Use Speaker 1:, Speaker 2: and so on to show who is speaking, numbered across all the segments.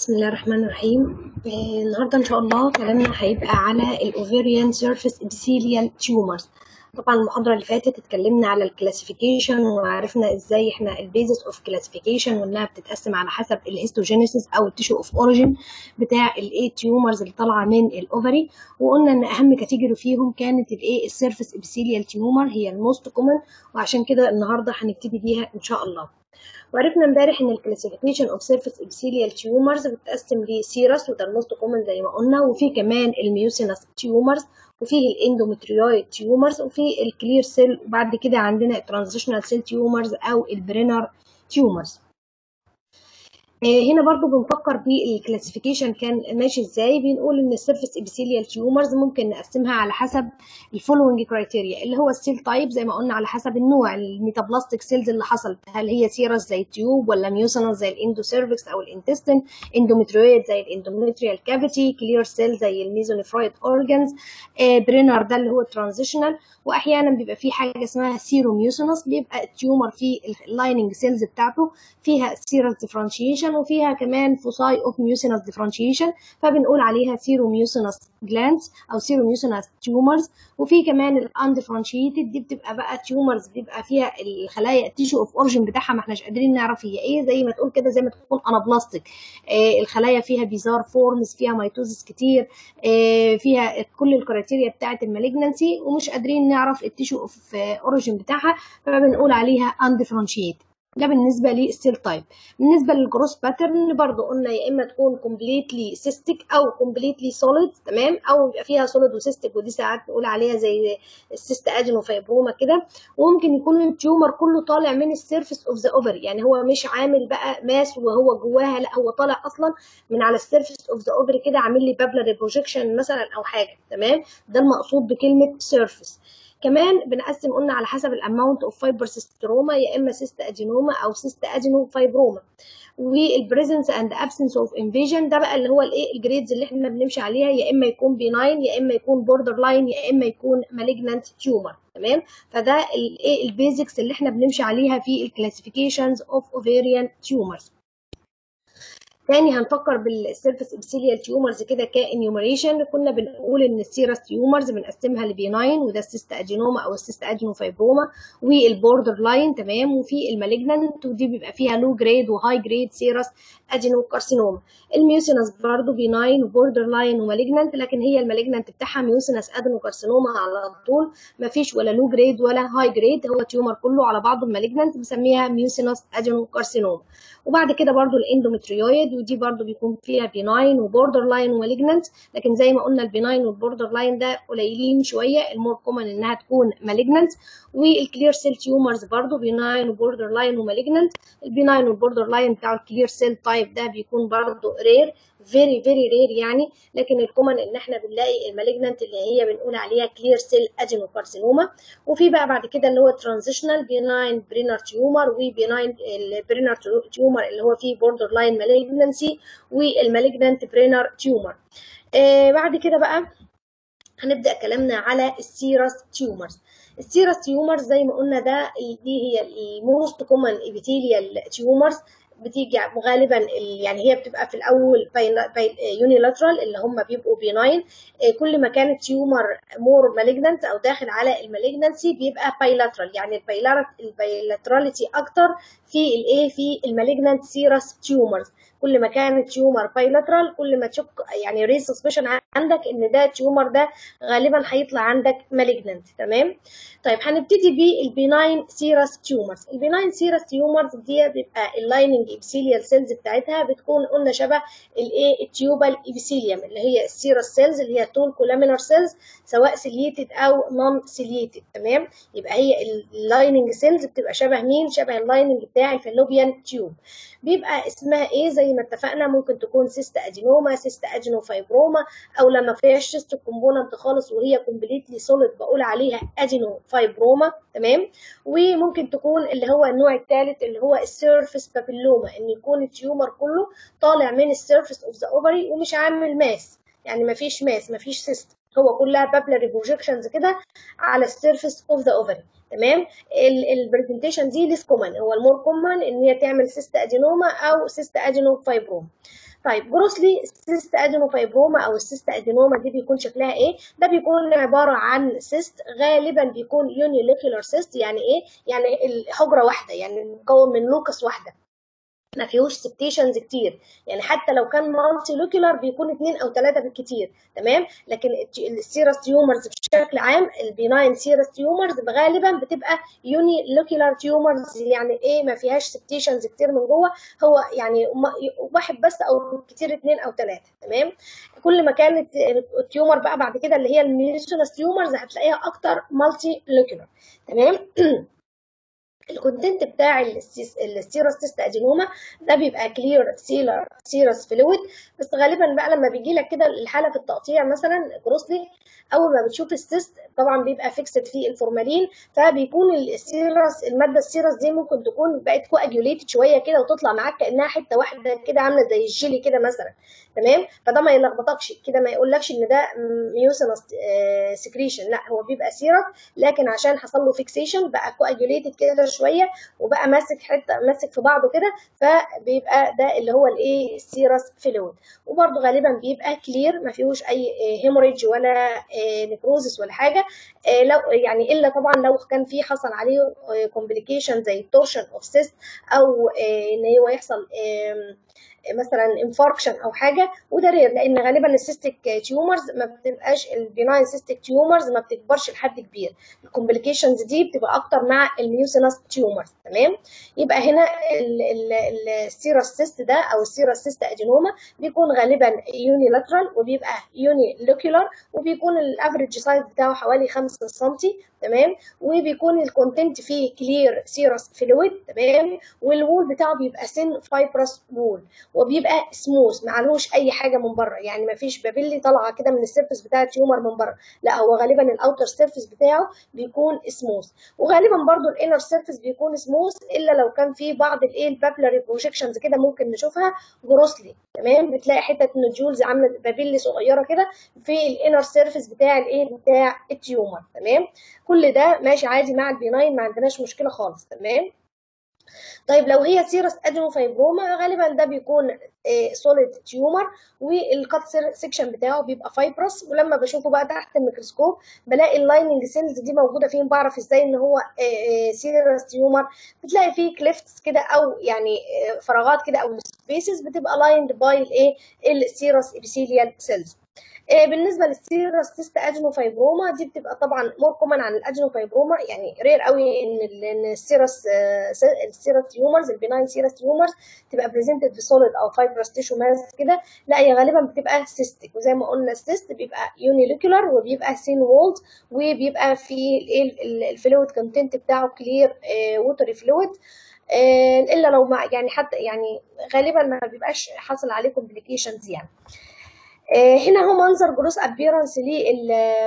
Speaker 1: بسم الله الرحمن الرحيم آه، النهارده ان شاء الله كلامنا هيبقى على الاوفيريان سيرفيس ابيثيليال تيومرز طبعا المحاضره اللي فاتت اتكلمنا على الكلاسيفيكيشن وعرفنا ازاي احنا البيزس اوف كلاسيفيكيشن وانها بتتقسم على حسب الهيستوجينيسيس او التيشو اوف اوريجين بتاع الايه تيومرز اللي طالعه من الاوفري وقلنا ان اهم كاتيجوري فيهم كانت الايه السيرفيس ابيثيليال تيومر هي الموست كومن وعشان كده النهارده هنبتدي بيها ان شاء الله وعرفنا امبارح ان الكلاسيفيكيشن اوف سيرفيس ابيثيليال تيومرز بتتقسم لسيرس وده الموست كومن زي ما قلنا وفي كمان الميوسينس تيومرز وفيه الاندومتريويد تيومرز وفي الكلير سيل وبعد كده عندنا الترانزيشنال سيل تيومرز او البرينر تيومرز هنا برضو بنفكر بالكلاسيفيكيشن كان ماشي ازاي بنقول ان السيرفيس ابيثيليال تيومرز ممكن نقسمها على حسب الفولوينج كرايتيريا اللي هو السيل تايب زي ما قلنا على حسب النوع الميتابلاستيك سيلز اللي حصلت هل هي سيرس زي التيوب ولا ميوسينس زي الاندوسيرفكس او الانتستين اندومتريويد زي الاندومتريال كافيتي كلير سيل زي الميزونيفرويد اورجانز برينر ده اللي هو ترانزيشنال واحيانا بيبقى فيه حاجه اسمها سيروميوسينس بيبقى التيومر في اللايننج سيلز بتاعته فيها سيرس ديفرنشيشن وفيها كمان فوساي اوف ميوسينس ديفرنشيشن فبنقول عليها سيروميوسينس جلانس او سيروميوسينس تيومرز وفي كمان الاندفرنشيتد دي بتبقى بقى تيومرز بيبقى فيها الخلايا التيشو اوف اورجن بتاعها ما احناش قادرين نعرف هي ايه زي ما تقول كده زي ما تكون انابلاستيك آه الخلايا فيها بيزار فورمز فيها ميتوزس كتير آه فيها كل الكرايتيريا بتاعه المالجنسي ومش قادرين نعرف التيشو اوف اورجن بتاعها فبنقول عليها اندفرنشيتد ده بالنسبة للسيل تايب بالنسبة للجروس باترن برضو قلنا يا إما تكون كومبليتلي سيستيك أو كومبليتلي سوليد تمام أو يبقى فيها سوليد وسيستيك ودي ساعات نقول عليها زي السيست أجنو فايبروما كده وممكن يكون التيومر كله طالع من السيرفيس أوف ذا أوفري يعني هو مش عامل بقى ماس وهو جواها لا هو طالع أصلا من على السيرفيس أوف ذا أوفري كده عامل لي بابلر بروجيكشن مثلا أو حاجة تمام ده المقصود بكلمة سيرفيس كمان بنقسم قلنا على حسب الاماونت اوف فايبر سيستروما يا اما سيست ادينوما او سيست ادينو فايبروما والبريزنس اند ابسنس اوف انفيجن ده بقى اللي هو الايه الجريدز اللي احنا بنمشي عليها يا اما يكون بيناين يا اما يكون بوردر لاين يا اما يكون مالجنانت تيومر تمام فده الايه البيزكس اللي احنا بنمشي عليها في الكلاسيفيكيشنز اوف اوفيريان تيومرز تاني هنفكر بالسيرفيس ابيثيليال تيومرز كده كانيومريشن كنا بنقول ان السيرس تيومرز بنقسمها لبيناين وده السيست ادينوما او السيست ادينو فايبروما والبوردر لاين تمام وفي المالجنانت ودي بيبقى فيها لو جريد وهاي جريد سيرس ادينو كارسينوما الميوسينس برضه بيناين وبوردر لاين ومالجنانت لكن هي المالجنانت بتاعها ميوسينس ادينو كارسينوما على طول ما فيش ولا لو جريد ولا هاي جريد هو تيومر كله على بعضه المالجنانت بنسميها ميوسينس ادينو كارسينوما وبعد كده برضه الاندومتريويد ودي برضو بيكون فيها بيناين وبوردر لاين ومالجنانت لكن زي ما قلنا البيناين والبوردر لاين ده قليلين شويه المور كومن انها تكون مالجنانت والكلير سيل تيومرز برضو بيناين وبوردر لاين ومالجنانت البيناين والبوردر لاين بتاع الكلير سيل تايب ده بيكون برضو رير فيري فيري رير يعني لكن الكومن ان احنا بنلاقي المالجنانت اللي هي بنقول عليها كلير سيل ادينوكارسينوما وفي بقى بعد كده اللي هو ترانزيشنال بيناين برينر تيومر وبيناين البرينر تيومر اللي هو فيه بوردر لاين مالجنانسي والمالجنانت برينر تيومر آه بعد كده بقى هنبدا كلامنا على السيرس تيومرز السيرس تيومرز زي ما قلنا ده دي هي الموست كومن ابيثيليال تيومرز بتيجي غالبا يعني هي بتبقى في الاول يونيلاترال اللي هم بيبقوا بيناين كل ما كان التيومر مور مالجنانت او داخل على المالجنانسي بيبقى بايلاترال يعني البايلاتراليتي اكتر في الايه في المالجنانت سيرس تيومرز كل ما كان التيومر بايلاترال كل ما تشك يعني ريز سسبشن عندك ان ده التيومر ده غالبا هيطلع عندك مالجنانت تمام طيب هنبتدي بالبيناين سيرس تيومرز البيناين سيرس تيومرز دي بيبقى اللايننج ابيثيليال سيلز بتاعتها بتكون قلنا شبه الايه التيوبال ابيثيليوم اللي هي السيرس سيلز اللي هي تول كولامينر سيلز سواء سيليتد او نون سيليتد تمام يبقى هي اللايننج سيلز بتبقى شبه مين شبه اللايننج بتاع الفالوبيان تيوب بيبقى اسمها ايه زي ما اتفقنا ممكن تكون سيست ادينوما سيست ادينو فايبروما او لما فيهاش سيست كومبوننت خالص وهي كومبليتلي سوليد بقول عليها ادينو فايبروما تمام وممكن تكون اللي هو النوع الثالث اللي هو السيرفيس بابيلوما ان يكون التيومر كله طالع من السيرفيس اوف ذا اوفري ومش عامل ماس يعني مفيش ماس مفيش سيست هو كلها بابلري بروجكشنز كده على السيرفيس اوف ذا اوفري تمام البرزنتيشن دي ليس كومن هو المور كومن ان هي تعمل سيست ادينوما او سيست ادينو فايبروم طيب جروسلي سيست ادينوفايبروما او السيست ادينوما دي بيكون شكلها ايه ده بيكون عباره عن سيست غالبا بيكون يونيليكولار سيست يعني ايه يعني الحجره واحده يعني مكون من لوكس واحده ما فيهوش سبتيشنز كتير يعني حتى لو كان مالتي لوكيولار بيكون اثنين او ثلاثه بالكتير تمام لكن السيرس تيومرز بشكل عام البيناين سيرس تيومرز غالبا بتبقى يوني لوكيولار تيومرز يعني ايه ما فيهاش سبتيشنز كتير من جوه هو يعني واحد بس او كتير اثنين او ثلاثه تمام كل ما كانت التيومر بقى بعد كده اللي هي الميوسينس تيومرز هتلاقيها اكتر مالتي لوكيولار تمام الكونتنت بتاع السيروس تيست ادينوما ده بيبقى كلير سيلر سيروس فلويد بس غالبا بقى لما بيجي لك كده الحاله في التقطيع مثلا جروسلي اول ما بتشوف السيست طبعا بيبقى فيكسد فيه الفورمالين فبيكون السيروس الماده السيروس دي ممكن تكون بقت كواجوليتد شويه كده وتطلع معاك كانها حته واحده كده عامله زي الجيلي كده مثلا تمام فده ما يلخبطكش كده ما يقولكش ان ده ميوسينس سكريشن لا هو بيبقى سيرس لكن عشان حصل له فيكسيشن بقى كواجوليتد كده شويه وبقى ماسك حته ماسك في بعضه كده فبيبقى ده اللي هو الايه السيرس فلويد وبرده غالبا بيبقى كلير ما فيهوش اي هيموريدج ولا نكروزس ولا حاجه لو يعني الا طبعا لو كان في حصل عليه كومبليكيشن زي تورشن اوف سيست او ان هو يحصل مثلا انفاركشن او حاجه وده رير لان غالبا السيستيك تيومرز ما بتبقاش البيناين سيستيك تيومرز ما بتكبرش لحد كبير الكومبليكيشنز دي بتبقى اكتر مع الميوسينس تيومرز تمام يبقى هنا السيروس سيست ده او السيروس سيست ادينوما بيكون غالبا يوني لاترال وبيبقى يوني لوكيولار وبيكون الافريج سايز بتاعه حوالي 5 سم تمام وبيكون الكونتنت فيه كلير سيروس فلويد تمام والوول بتاعه بيبقى سن فايبرس وول وبيبقى سموث معلوش اي حاجه من بره يعني ما فيش بابيلي طالعه كده من السيرفس بتاع التيومر من بره لا هو غالبا الاوتر سيرفس بتاعه بيكون سموث وغالبا برضو الانر سيرفس بيكون سموث الا لو كان في بعض الايه البابلري بروجكشنز كده ممكن نشوفها جروسلي تمام بتلاقي حته نوديولز عامله بابيلي صغيره كده في الانر سيرفس بتاع الايه بتاع التيومر تمام كل ده ماشي عادي مع البيناين ما عندناش مشكله خالص تمام طيب لو هي سيرس ادينوفايبروما غالبا ده بيكون سوليد تيومر والكات سيكشن بتاعه بيبقى فايبرس ولما بشوفه بقى تحت الميكروسكوب بلاقي اللايننج سيلز دي موجوده فين بعرف ازاي ان هو سيرس تيومر بتلاقي فيه كليفتس كده او يعني فراغات كده او سبيسز بتبقى لايند باي الايه السيرس ابيثيليال سيلز بالنسبه للسيرس سيست ادينوفايبروما دي بتبقى طبعا مور كومن عن الادينوفايبروما يعني رير قوي ان ان السيرس السيرس تيومرز البناين سيرس تيومرز تبقى بريزنتد بسوليد او فايبرس تيشو ماس كده لا هي غالبا بتبقى سيستيك وزي ما قلنا السيست بيبقى يونيلوكيولار وبيبقى سين وولد وبيبقى في الايه الفلويد كونتنت بتاعه كلير ووتري فلويد الا لو ما يعني حتى يعني غالبا ما بيبقاش حاصل عليه كومبليكيشنز يعني هنا هو منظر جروس ابيرنس ليه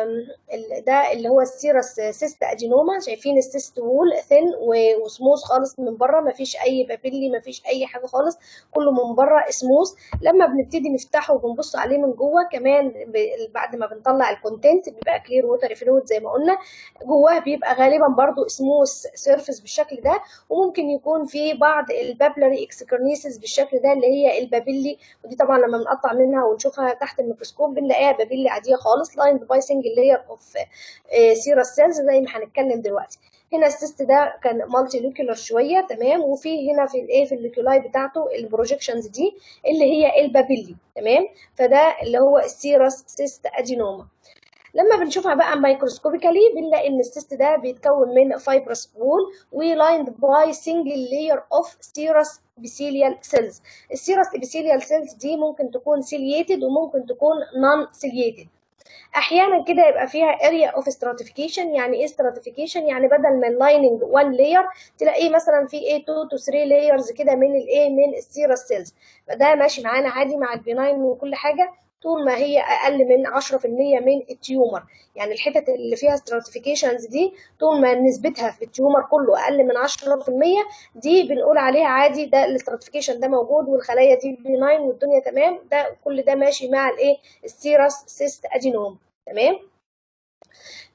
Speaker 1: ده اللي هو السيرس سيست ادينوما شايفين السيست وول ثين وسموث خالص من بره ما فيش اي بابيلي ما فيش اي حاجه خالص كله من بره سموث لما بنبتدي نفتحه وبنبص عليه من جوه كمان بعد ما بنطلع الكونتنت بيبقى كلير ووتر فلويد زي ما قلنا جواه بيبقى غالبا برضو سموث سيرفيس بالشكل ده وممكن يكون في بعض البابلري اكسكرنيسيس بالشكل ده اللي هي البابيلي ودي طبعا لما بنقطع منها ونشوفها تحت الميكروسكوب بنلاقيها بابيلي عاديه خالص لايند باي سنجل لاير اوف سيرس سيلز زي ما هنتكلم دلوقتي هنا السيست ده كان مالتي لوكيولار شويه تمام وفي هنا في الايه في اللوكيولاي بتاعته البروجكشنز دي اللي هي البابيلي تمام فده اللي هو السيرس سيست ادينوما لما بنشوفها بقى مايكروسكوبيكالي بنلاقي ان السيست ده بيتكون من فايبرس وول ولايند باي سنجل لاير اوف سيرس ابيثيليال سيلز السيرس ابيثيليال سيلز دي ممكن تكون سيلييتد وممكن تكون نون سيلييتد احيانا كده يبقى فيها اريا اوف stratification يعني ايه stratification يعني بدل من لايننج 1 لاير تلاقيه مثلا في ايه 2 تو 3 لايرز كده من الايه من السيرس سيلز فده ماشي معانا عادي مع البناين وكل حاجه طول ما هي اقل من 10% من التيومر يعني الحتت اللي فيها stratifications دي طول ما نسبتها في التيومر كله اقل من 10% دي بنقول عليها عادي ده الاستراتيفيكيشن ده موجود والخلايا دي بناين والدنيا تمام ده كل ده ماشي مع الايه السيرس سيست ادينوم تمام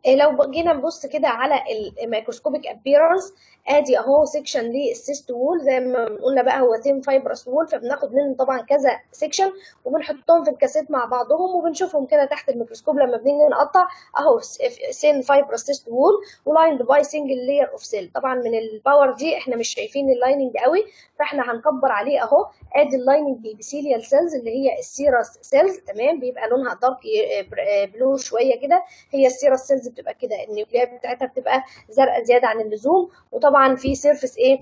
Speaker 1: لو جينا نبص كده على الميكروسكوبيك ابييرنس ادي اهو سيكشن للسيست وول زي ما قلنا بقى هو ثين فايبرس وول فبناخد منه طبعا كذا سيكشن وبنحطهم في الكاسيت مع بعضهم وبنشوفهم كده تحت الميكروسكوب لما بنيجي نقطع اهو ثين فايبرس سيست وول ولايند باي سنجل لاير اوف سيل طبعا من الباور دي احنا مش شايفين اللايننج قوي فاحنا هنكبر عليه اهو ادي اللايننج ابيثيليال سيلز اللي هي السيرس سيلز تمام بيبقى لونها دارك بلو شويه كده هي السيرس سيلز بتبقى كده النيوكليات بتاعتها بتبقى زرقاء زياده عن اللزوم وطبعا في سيرفيس ايه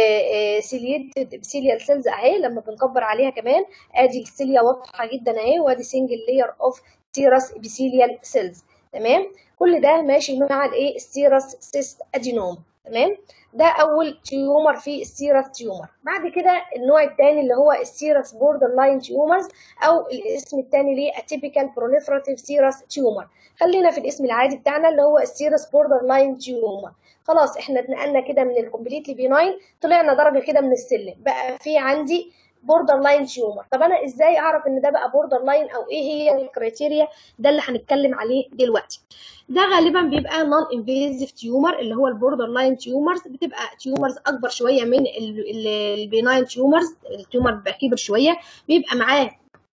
Speaker 1: سيليتد ابيثيليال سيلز اهي لما بنكبر عليها كمان ادي السيليا واضحه جدا اهي وادي سنجل لاير اوف سيرس ابيثيليال سيلز تمام كل ده ماشي مع الايه السيرس سيست ادينوم تمام ده اول تيومر في السيرس تيومر بعد كده النوع الثاني اللي هو السيرس بوردر لاين تيومرز او الاسم الثاني ليه اتيبيكال بروليفراتيف سيرس تيومر خلينا في الاسم العادي بتاعنا اللي هو السيرس بوردر لاين تيومر خلاص احنا اتنقلنا كده من الكومبليتلي بيناين طلعنا درجه كده من السلم بقى في عندي بوردر لاين تيومر طب انا ازاي اعرف ان ده بقى بوردر لاين او ايه هي الكريتيريا ده اللي هنتكلم عليه دلوقتي ده غالبا بيبقى نون انفيزيف تيومر اللي هو البوردر لاين تيومرز بتبقى تيومرز اكبر شويه من البيناين تيومرز التيومر بيبقى كبر شويه بيبقى معاه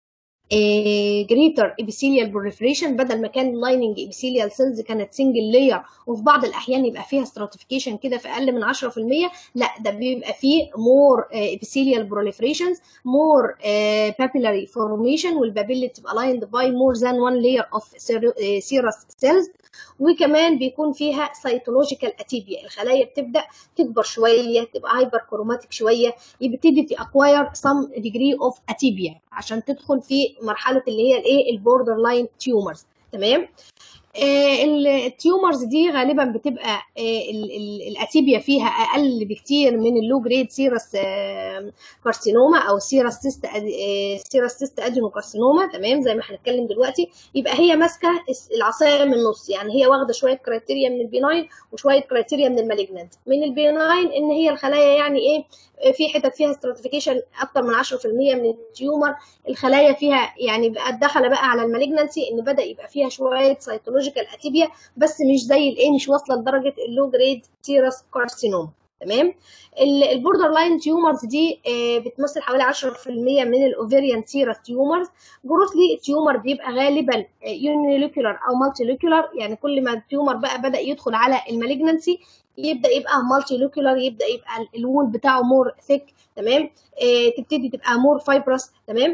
Speaker 1: جريتر ابيثيليال بريفريشن بدل ما كان اللايننج ابيثيليال سيلز كانت سنجل لاير وفي بعض الاحيان يبقى فيها ستراتيفيكيشن كده في اقل من 10% لا ده بيبقى فيه مور ابيثيليال بروليفريشنز مور بابيلاري فورميشن والبابيلي تبقى لايند باي مور ذان وان لاير اوف سيرس سيلز وكمان بيكون فيها سيتولوجيكال اتيبيا الخلايا بتبدا تكبر شويه تبقى هايبر كروماتيك شويه يبتدي تاكواير سم ديجري اوف اتيبيا عشان تدخل في مرحله اللي هي الايه البوردر لاين تيومرز تمام آه التيومرز دي غالبا بتبقى آه الاتيبيا فيها اقل بكتير من اللو جريد سيرس آه كارسينوما او سيرس سيست سيرس سيست ادينو كارسينوما تمام زي ما هنتكلم دلوقتي يبقى هي ماسكه العصايه من النص يعني هي واخده شويه كرايتيريا من البيناين وشويه كرايتيريا من المالجنانت من البيناين ان هي الخلايا يعني ايه في حتت فيها ستراتيفيكيشن اكتر من 10% من التيومر الخلايا فيها يعني بقى دخل بقى على المالجنسي ان بدا يبقى فيها شويه سيتولوجيكال اتيبيا بس مش زي الايه مش واصله لدرجه اللو جريد سيرس كارسينوم تمام البوردر لاين تيومرز دي بتمثل حوالي 10% من الاوفيريان سيرس تيومرز جروثلي التيومر بيبقى غالبا يونيلوكيولار او مالتي لوكيولار يعني كل ما التيومر بقى بدا يدخل على المالجنسي يبدا يبقى مالتي لوكيولار يبدا يبقى الوول بتاعه مور ثيك تمام آه تبتدي تبقى مور فايبرس تمام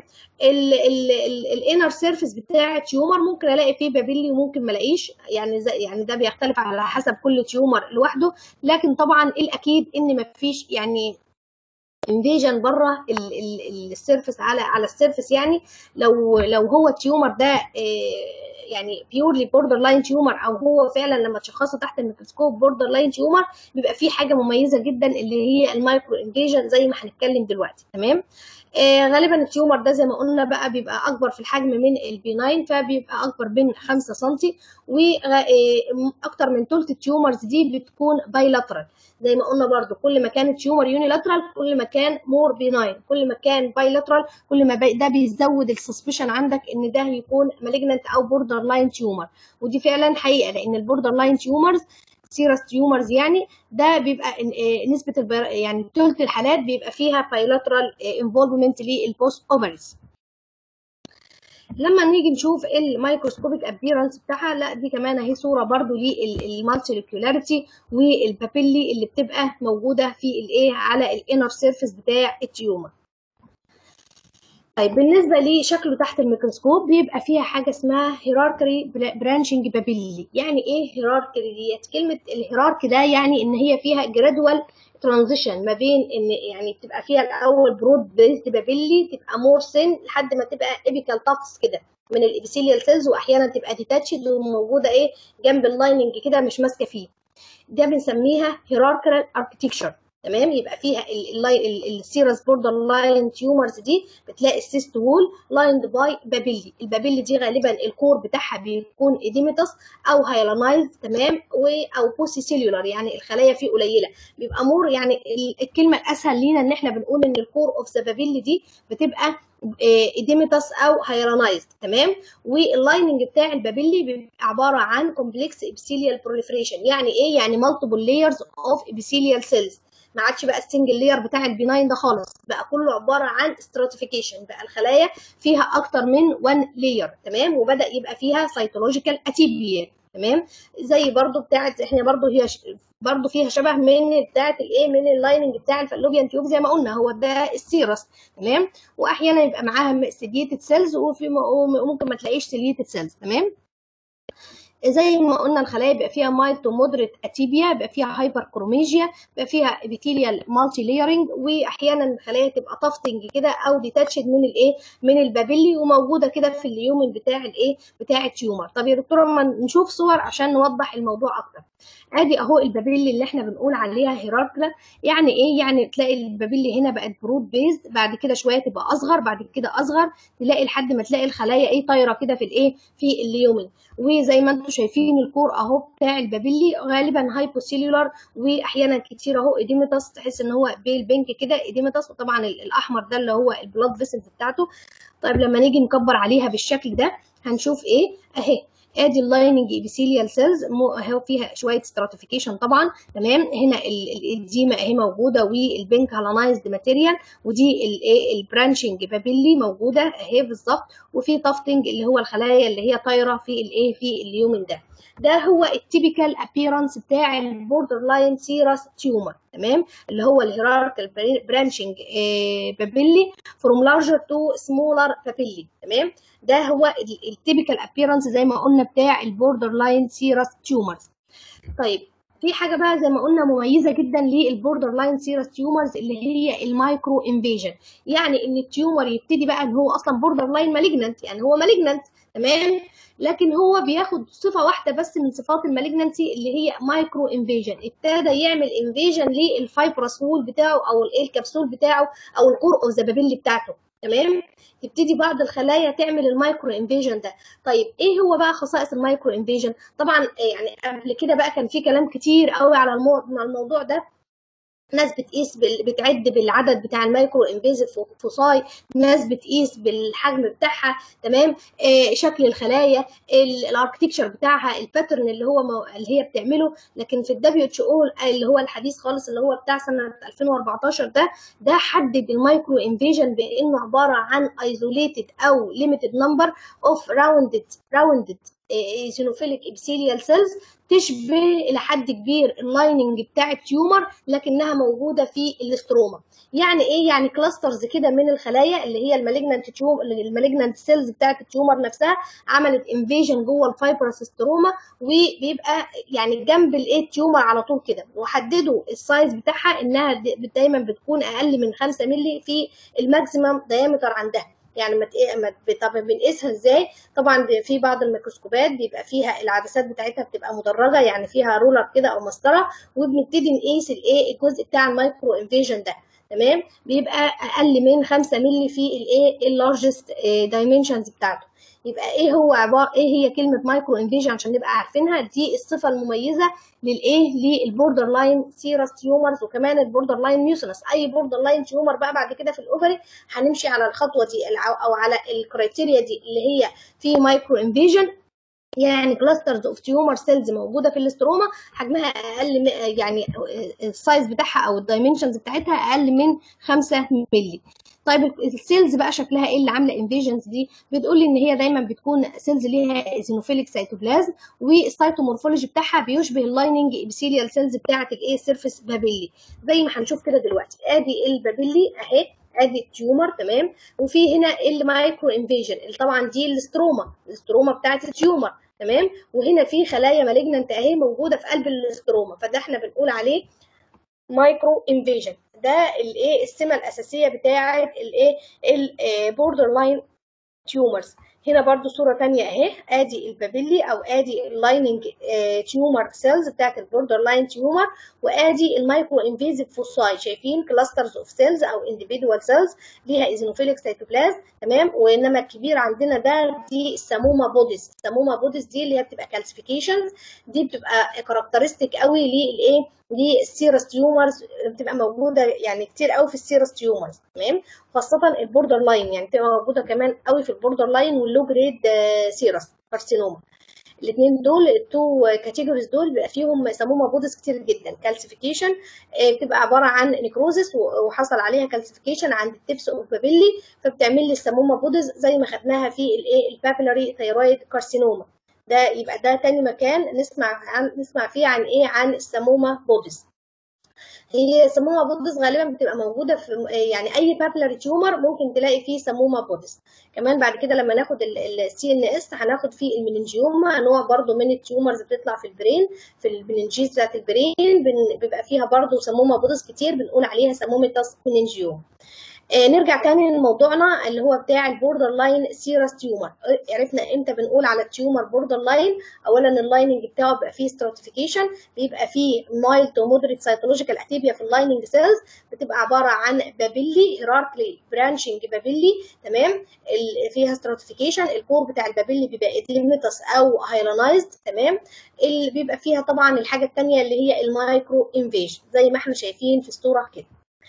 Speaker 1: الانر سيرفيس بتاع التيومر ممكن الاقي فيه بابيلي وممكن ما الاقيش يعني زي يعني ده بيختلف على حسب كل تيومر لوحده لكن طبعا الاكيد ان ما فيش يعني انفيجن بره السيرفيس على على السيرفيس يعني لو لو هو التيومر ده آه يعني بيورلي بوردر لاين تيومر او هو فعلا لما تشخصه تحت الميكروسكوب بوردر لاين تيومر بيبقى فيه حاجه مميزه جدا اللي هي المايكرو انفيجن زي ما هنتكلم دلوقتي تمام آه غالبا التيومر ده زي ما قلنا بقى بيبقى اكبر في الحجم من البيناين فبيبقى اكبر من 5 سم واكتر من ثلث التيومرز دي بتكون بايلاترال زي ما قلنا برضو كل ما كان التيومر يونيلاترال كل ما كان مور بيناين كل ما كان بايلاترال كل ما بي ده بيزود السسبشن عندك ان ده يكون مالجننت او بوردر لاين تيومر ودي فعلا حقيقه لان البوردر لاين تيومرز سيرس تيومرز يعني ده بيبقى نسبه البر... يعني ثلث الحالات بيبقى فيها بايلاترال انفولفمنت للبوست اوفرز لما نيجي نشوف الميكروسكوبيك ابيرنس بتاعها لا دي كمان اهي صوره برضو للمالتيليكولاريتي والبابيلي اللي بتبقى موجوده في الايه على الانر سيرفيس بتاع التيومر طيب بالنسبة لشكله تحت الميكروسكوب بيبقى فيها حاجة اسمها هيراركري برانشنج بابيلي يعني ايه هيراركري ديت كلمة الهيراركي ده يعني ان هي فيها جرادوال ترانزيشن ما بين ان يعني بتبقى فيها الاول برود بيزد بابيلي تبقى مور سن لحد ما تبقى ايبيكال تافس كده من الابيثيليال سيلز واحيانا تبقى ديتاتشد وموجوده ايه جنب اللايننج كده مش ماسكه فيه ده بنسميها هيراركال اركتكشر تمام يبقى فيها السيرس بوردر لاين تيومرز دي بتلاقي السيست وول لايند باي بابيلي البابيلي دي غالبا الكور بتاعها بيكون اديمتس او هايلانايز تمام و او بوسي سيلولار يعني الخلايا فيه قليله بيبقى مور يعني الكلمه الاسهل لينا ان احنا بنقول ان الكور اوف ذا بابيلي دي بتبقى اديمتس او هايرانايزد تمام واللايننج بتاع البابيلي بيبقى عباره عن كومبلكس ابيثيليال بروليفريشن يعني ايه يعني مالتيبل لايرز اوف ابيثيليال سيلز ما عادش بقى السنجل لاير بتاع البناين ده خالص بقى كله عباره عن ستراتيفيكيشن بقى الخلايا فيها اكتر من 1 لاير تمام وبدا يبقى فيها سيتولوجيكال اتيبيا تمام زي برضو بتاعه احنا برضو هي ش... برضو فيها شبه من بتاعه الايه من اللايننج بتاع الفالوبيان تيوب زي ما قلنا هو ده السيرس تمام واحيانا يبقى معاها سيليتد سيلز وفي وممكن ما تلاقيش سيليتد سيلز تمام زي ما قلنا الخلايا بيبقى فيها مايل تو مودريت اتيبيا بيبقى فيها هايبر كروميجيا بيبقى فيها ابيثيليال مالتي لايرنج واحيانا الخلايا تبقى تافتنج كده او ديتاتشد من الايه من البابيلي وموجوده كده في اليومن بتاع الايه بتاع التيومر طب يا دكتوره اما نشوف صور عشان نوضح الموضوع اكتر ادي اهو البابيلي اللي احنا بنقول عليها هيراركلا يعني ايه يعني تلاقي البابيلي هنا بقت برود بيز بعد كده شويه تبقى اصغر بعد كده اصغر تلاقي لحد ما تلاقي الخلايا ايه طايره كده في الايه في اليومن وزي ما انتم شايفين الكور اهو بتاع البابيلي غالبا هايبوسيلولار واحيانا كتير اهو اديمتاس تحس ان هو بيل بينك كده اديمتاس وطبعا الاحمر ده اللي هو البلاد فيسلز بتاعته طيب لما نيجي نكبر عليها بالشكل ده هنشوف ايه اهي ادي اللايننج ابيثيليال سيلز اهو فيها شويه ستراتيفيكيشن طبعا تمام هنا الاديمه اهي موجوده والبينك هالانايزد ماتيريال ودي الايه البرانشنج بابيلي موجوده اهي بالظبط وفي تافتنج اللي هو الخلايا اللي هي طايره في الايه في اليومن ده ده هو التيبيكال ابييرنس بتاع البوردر لاين سيرس تيومر تمام اللي هو الهيراركال برانشنج بابيلي فروم لارجر تو سمولر بابيلي تمام ده هو التيبيكال ابييرنس زي ما قلنا بتاع البوردر لاين سيرس تيومرز طيب في حاجه بقى زي ما قلنا مميزه جدا للبوردر لاين سيرس تيومرز اللي هي المايكرو انفيجن يعني ان التيومر يبتدي بقى ان هو اصلا بوردر لاين مالجننت يعني هو مالجننت تمام لكن هو بياخد صفه واحده بس من صفات المالجنسي اللي هي مايكرو انفيجن ابتدى يعمل انفيجن للفايبرس وول بتاعه او الكبسول بتاعه او الكور اوف ذا بابيلي بتاعته تمام تبتدي بعض الخلايا تعمل المايكرو انفيجن ده طيب ايه هو بقى خصائص المايكرو انفيجن طبعا يعني قبل كده بقى كان في كلام كتير قوي على الموضوع ده ناس بتقيس بال... بتعد بالعدد بتاع المايكرو انفيزيف فوساي ناس بتقيس بالحجم بتاعها تمام آه شكل الخلايا الاركتكشر بتاعها الباترن اللي هو مو... اللي هي بتعمله لكن في الدبليو اتش او اللي هو الحديث خالص اللي هو بتاع سنه 2014 ده ده حدد المايكرو انفيجن بانه عباره عن ايزوليتد او ليميتد نمبر اوف راوندد راوندد ايزينوفيليك ابيثيليال سيلز تشبه الى حد كبير اللايننج بتاع التيومر لكنها موجوده في الاستروما يعني ايه يعني كلاسترز كده من الخلايا اللي هي المالجنانت تيوم المالجنانت سيلز بتاعه التيومر نفسها عملت انفيجن جوه الفايبرس استروما وبيبقى يعني جنب الايه التيومر على طول كده وحددوا السايز بتاعها انها دايما بتكون اقل من 5 مللي في الماكسيمم دايمتر عندها يعني ما طب بنقيسها ازاي طبعا في بعض الميكروسكوبات بيبقى فيها العدسات بتاعتها بتبقى مدرجه يعني فيها رولر كده او مسطره وبنبتدي نقيس الايه الجزء بتاع المايكرو انفيجن ده تمام بيبقى اقل من 5 مللي في الايه اللارجست دايمنشنز بتاعته يبقى ايه هو عباره ايه هي كلمه مايكرو انفيجن عشان نبقى عارفينها دي الصفه المميزه للايه للبوردر لاين سيرس تيومرز وكمان البوردر لاين ميوسنس اي بوردر لاين تيومر بقى بعد كده في الاوفري هنمشي على الخطوه دي او على الكرايتيريا دي اللي هي في مايكرو انفيجن يعني كلاسترز اوف تيومر سيلز موجوده في الاستروما حجمها اقل يعني السايز بتاعها او الدايمنشنز بتاعتها اقل من 5 مللي طيب السيلز بقى شكلها ايه اللي عامله انفيجنز دي بتقول ان هي دايما بتكون سيلز ليها ايزينوفيليك سيتوبلازم والسيتومورفولوجي بتاعها بيشبه اللايننج ابيثيليال سيلز بتاعه الايه سيرفيس بابيلي زي ما هنشوف كده دلوقتي ادي البابيلي اهي ادي التيومر تمام وفي هنا المايكرو انفيجن طبعا دي الاستروما الاستروما بتاعه التيومر تمام وهنا في خلايا مالجننت اهي موجوده في قلب الاستروما فده احنا بنقول عليه مايكرو انفيجن ده الايه السمه الاساسيه بتاعه الايه البوردر لاين تيومرز هنا برضو صورة تانية اهي ادي البابيلي او ادي اللايننج تيومر سيلز بتاعت البوردر لاين تيومر وادي المايكرو انفيزيف فوساي شايفين كلاسترز اوف سيلز او انديفيدوال سيلز ليها ايزينوفيليك سيتوبلازم تمام وانما الكبير عندنا ده دي السمومه بوديز السمومه بوديز دي اللي هي بتبقى كالسيفيكيشن دي بتبقى كاركترستيك قوي للايه للسيرس تيومرز بتبقى موجوده يعني كتير قوي في السيرس تيومرز تمام خاصه البوردر لاين يعني بتبقى موجوده كمان قوي في البوردر لاين واللو جريد سيرس كارسينوما الاثنين دول التو كاتيجوريز دول بيبقى فيهم سمومه بودس كتير جدا كالسيفيكيشن بتبقى عباره عن نيكروزس وحصل عليها كالسيفيكيشن عند التبس اوف بابيلي فبتعمل لي السمومه بودس زي ما خدناها في الايه البابيلاري ثيرويد كارسينوما ده يبقى ده تاني مكان نسمع عن نسمع فيه عن ايه عن السمومه بودس هي سمومه بودس غالبا بتبقى موجوده في يعني اي بابلاري تيومر ممكن تلاقي فيه سمومه بودس كمان بعد كده لما ناخد السي ان اس هناخد فيه المننجيوما نوع برضو من التيومرز بتطلع في البرين في المننجيز بتاعت البرين بيبقى فيها برضو سمومه بودس كتير بنقول عليها سمومه مننجيوما آه نرجع تاني لموضوعنا اللي هو بتاع البوردر لاين سيرس تيومر عرفنا امتى بنقول على التيومر بوردر لاين اولا اللايننج بتاعه بيبقى فيه ستراتيفيكيشن بيبقى فيه مايلد تو مودريت سيتولوجيكال اكتيفيا في اللايننج سيلز بتبقى عباره عن بابيلي هيراركلي برانشنج بابيلي تمام فيها ستراتيفيكيشن الكور بتاع البابيلي بيبقى اديميتس او هايلانايزد تمام اللي بيبقى فيها طبعا الحاجه الثانيه اللي هي المايكرو انفيجن زي ما احنا شايفين في الصوره كده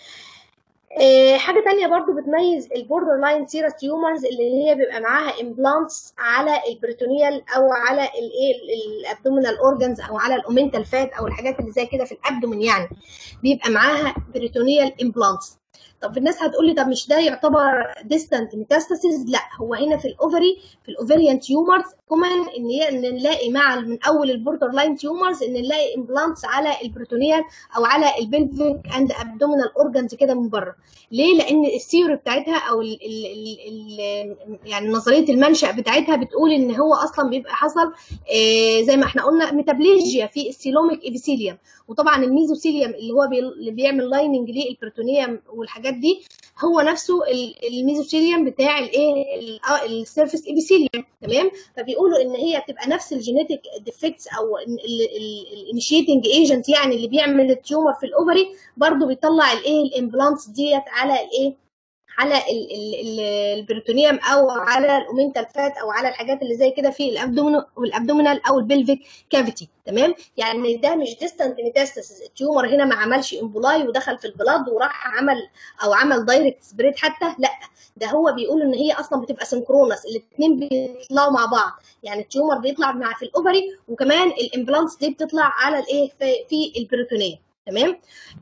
Speaker 1: إيه حاجه تانية برضو بتميز البوردر لاين سيرس تيومرز اللي هي بيبقى معاها امبلانتس على البريتونيال او على الايه الابدومينال اورجانز او على الاومنتال فات او الحاجات اللي زي كده في الابدومين يعني بيبقى معاها بريتونيال امبلانتس طب الناس هتقول لي طب مش ده يعتبر ديستانت ميتاستاسيس لا هو هنا في الاوفري في الاوفريان تيومرز كمان ان نلاقي مع من اول البوردر لاين تيومرز ان نلاقي امبلانتس على البريتونيال او على البلفيك اند ابدومينال اورجانز كده من بره ليه لان الثيوري بتاعتها او ال ال ال ال يعني نظريه المنشا بتاعتها بتقول ان هو اصلا بيبقى حصل آه زي ما احنا قلنا ميتابليجيا في السيلوميك ابيثيليوم وطبعا الميزوثيليوم اللي هو بي اللي بيعمل لايننج للبريتونيوم والحاجات دي هو نفسه الميزوثيليوم بتاع الايه السيرفيس ابيثيليوم تمام فبيقولوا ان هي بتبقى نفس الجينيتك ديفكتس او الانيشيتنج ايجنت يعني اللي بيعمل التيومر في الاوفري برضه بيطلع الايه الامبلانتس ديت على الايه على البريتونيوم او على الاومنتال فات او على الحاجات اللي زي كده في الابدومينال او البلفيك كافيتي تمام يعني ده مش ديستانت ميتاستاسيس التيومر هنا ما عملش امبولاي ودخل في البلاد وراح عمل او عمل دايركت سبريد حتى لا ده هو بيقول ان هي اصلا بتبقى سنكرونس الاثنين بيطلعوا مع بعض يعني التيومر بيطلع مع في الاوفري وكمان الامبلانتس دي بتطلع على الايه في البريتونيوم تمام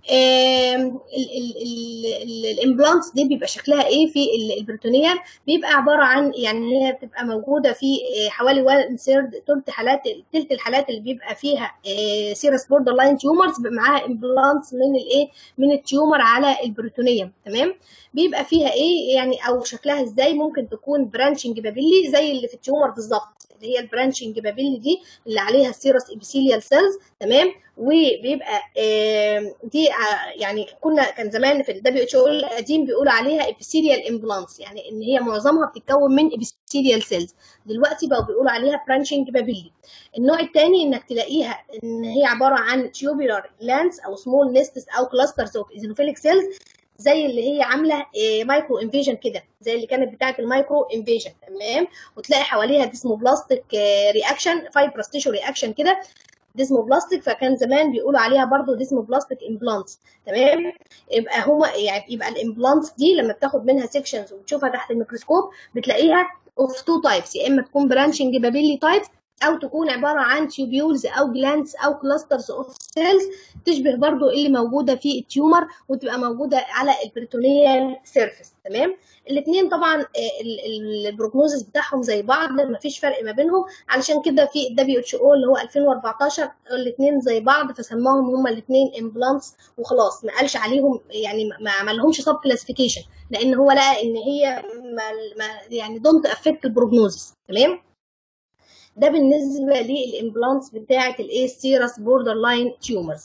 Speaker 1: الامبلانتس دي بيبقى شكلها ايه في البريتونيال بيبقى عباره عن يعني هي بتبقى موجوده في حوالي 1 ثيرد ثلث حالات ثلث الحالات اللي بيبقى فيها سيرس بوردر لاين تيومرز بيبقى معاها امبلانتس من الايه من التيومر على البريتونيوم تمام بيبقى فيها ايه يعني او شكلها ازاي ممكن تكون برانشنج بابيلي زي اللي في التيومر بالظبط اللي هي البرانشنج بابيلي دي اللي عليها السيرس ابيثيليال سيلز تمام وبيبقى دي يعني كنا كان زمان في الدبليو اتش او القديم بيقولوا عليها ابيثيليال امبلانس يعني ان هي معظمها بتتكون من ابيثيليال سيلز دلوقتي بقوا بيقولوا عليها برانشنج بابيلي النوع الثاني انك تلاقيها ان هي عباره عن تيوبولار لاندز او سمول نيستس او كلاسترز اوف ايزينوفيليك سيلز زي اللي هي عامله مايكرو انفيجن كده زي اللي كانت بتاعه المايكرو انفيجن تمام وتلاقي حواليها ديسموبلاستيك رياكشن فايبرس تيشو رياكشن كده ديسموبلاستيك فكان زمان بيقولوا عليها برضو ديسموبلاستيك امبلانتس تمام يبقى هما يعني يبقى الامبلانتس دي لما بتاخد منها سيكشنز وتشوفها تحت الميكروسكوب بتلاقيها اوف تو تايبس يا اما تكون برانشنج بابيلي تايبس او تكون عباره عن تيوبيولز او جلانس او كلاسترز اوف سيلز تشبه برضو اللي موجوده في التيومر وتبقى موجوده على البريتونيال سيرفيس تمام الاثنين طبعا البروجنوزس بتاعهم زي بعض ما فيش فرق ما بينهم علشان كده في الدبليو اتش او اللي هو 2014 الاثنين زي بعض فسماهم هما الاثنين امبلانتس وخلاص ما قالش عليهم يعني ما عملهمش سب كلاسيفيكيشن لان هو لقى ان هي ما ما يعني دونت افكت البروجنوزس تمام ده بالنسبه للامبلانتس بتاعه الايه سيرس بوردر لاين تيومرز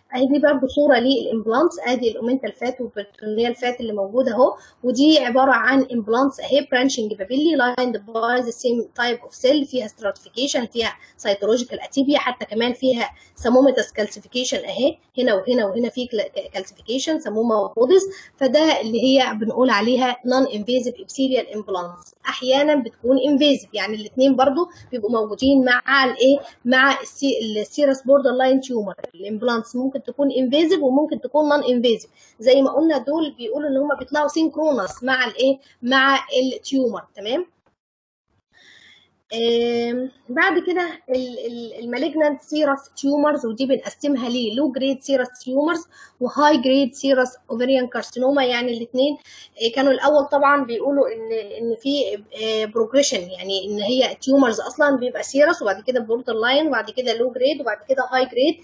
Speaker 1: اهي دي برضه صوره للامبلانتس ادي الاومنتال فات والبرتونيال فات اللي موجوده اهو ودي عباره عن امبلانتس اهي برانشنج بابيلي لايند باي ذا سيم تايب اوف سيل فيها ستراتيفيكيشن فيها سيتولوجيكال اتيبيا حتى كمان فيها سمومتس كالسيفيكيشن اهي هنا وهنا وهنا في كالسيفيكيشن سمومه بودز فده اللي هي بنقول عليها نون انفيزيف ابسيريال امبلانتس احيانا بتكون انفيزيف يعني الاثنين برضو بيبقوا موجودين مع الايه مع السيرس بوردر لاين تيومر الامبلانتس ممكن تكون انفيزيف وممكن تكون نون انفيزيف زي ما قلنا دول بيقولوا ان هم بيطلعوا سينكرونس مع الايه مع التيومر تمام بعد كده المالجنانت سيرس تيومرز ودي بنقسمها ليه لو جريد سيرس تيومرز وهاي جريد سيرس اوفريان كارسينوما يعني الاثنين كانوا الاول طبعا بيقولوا ان ان في بروجريشن يعني ان هي تيومرز اصلا بيبقى سيرس وبعد كده بوردر لاين وبعد كده لو جريد وبعد كده هاي جريد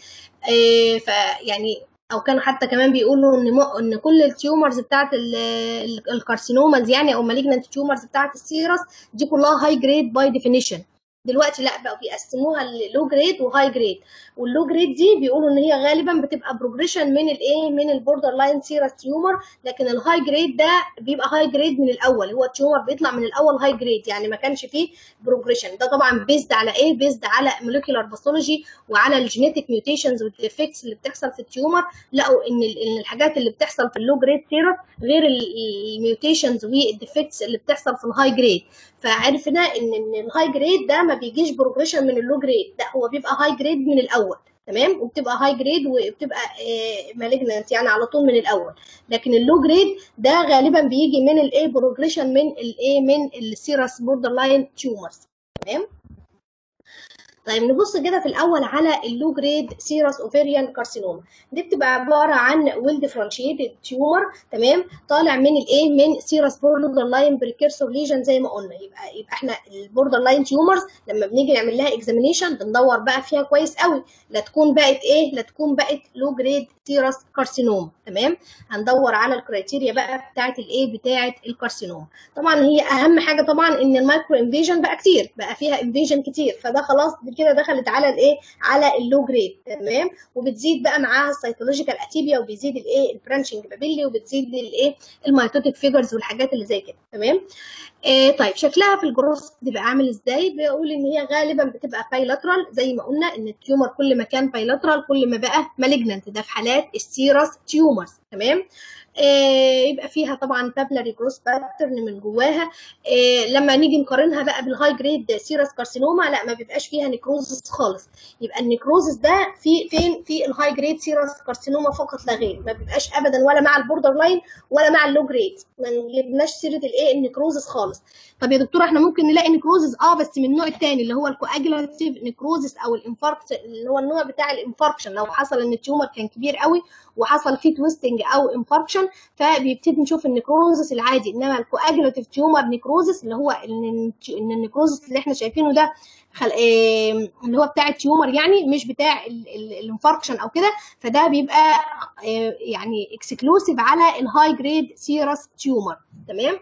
Speaker 1: فيعني او كانوا حتى كمان بيقولوا ان م... ان كل التيومرز بتاعت الكارسينوماز يعني او مالجنانت تيومرز بتاعت السيرس دي كلها هاي جريد باي ديفينيشن دلوقتي لا بقوا بيقسموها للو جريد وهاي جريد واللو جريد دي بيقولوا ان هي غالبا بتبقى بروجريشن من الايه من البوردر لاين سيرس تيومر لكن الهاي جريد ده بيبقى هاي جريد من الاول هو التيومر بيطلع من الاول هاي جريد يعني ما كانش فيه بروجريشن ده طبعا بيزد على ايه بيزد على موليكيولار باثولوجي وعلى الجينيتك ميوتيشنز والديفكتس اللي بتحصل في التيومر لقوا ان ان الحاجات اللي بتحصل في اللو جريد سيرس غير الميوتيشنز والديفكتس اللي بتحصل في الهاي جريد فعرفنا ان ان الهاي جريد ده ما بيجيش بروجريشن من اللو جريد لا هو بيبقى هاي جريد من الاول تمام وبتبقى هاي جريد وبتبقى مالجنانت يعني على طول من الاول لكن اللو جريد ده غالبا بيجي من الايه بروجريشن من الايه من السيرس بوردر لاين تيومرز تمام طيب نبص كده في الاول على اللو جريد سيرس اوفيريان كارسينوما دي بتبقى عباره عن ويل ديفرنشيتد تيومر تمام طالع من الايه من سيرس بوردر لاين بريكيرسور ليجن زي ما قلنا يبقى يبقى احنا البوردر لاين تيومرز لما بنيجي نعمل لها اكزامينيشن بندور بقى فيها كويس قوي لا تكون بقت ايه لا تكون بقت لو جريد سيرس كارسينوما تمام هندور على الكرايتيريا بقى بتاعه الايه بتاعه الكارسينوما طبعا هي اهم حاجه طبعا ان المايكرو انفيجن بقى كتير بقى فيها انفيجن كتير فده خلاص كده دخلت على الايه على اللو جريد تمام وبتزيد بقى معاها السيتولوجيكال اتيبيا وبيزيد الايه البرانشنج بابيلي وبتزيد الايه الميتوتيك فيجرز والحاجات اللي زي كده تمام آه طيب شكلها في الجروس بيبقى عامل ازاي بيقول ان هي غالبا بتبقى بايلاترال زي ما قلنا ان التيومر كل ما كان بايلاترال كل ما بقى مالجنانت ده في حالات السيرس تيومرز تمام آه يبقى فيها طبعا بابلاري جروس باترن من جواها آه لما نيجي نقارنها بقى بالهاي جريد سيرس كارسينوما لا ما بيبقاش فيها نيكروزس خالص يبقى النيكروزس ده في فين في الهاي جريد سيرس كارسينوما فقط لا غير ما بيبقاش ابدا ولا مع البوردر لاين ولا مع اللو جريد ما جبناش سيره الايه النيكروزس خالص طب يا دكتوره احنا ممكن نلاقي نيكروزس اه بس من النوع الثاني اللي هو الكواجولاتيف نيكروزس او الانفاركت اللي هو النوع بتاع الانفاركشن لو حصل ان التيومر كان كبير قوي وحصل فيه تويستنج او انفاركشن فبيبتدي نشوف النيكروزس العادي انما الكواجولاتيف تيومر نيكروزس اللي هو ان النيكروزس اللي احنا شايفينه ده خل... إيه اللي هو بتاع التيومر يعني مش بتاع الانفاركشن او كده فده بيبقى إيه يعني اكسكلوسيف على الهاي جريد سيرس تيومر تمام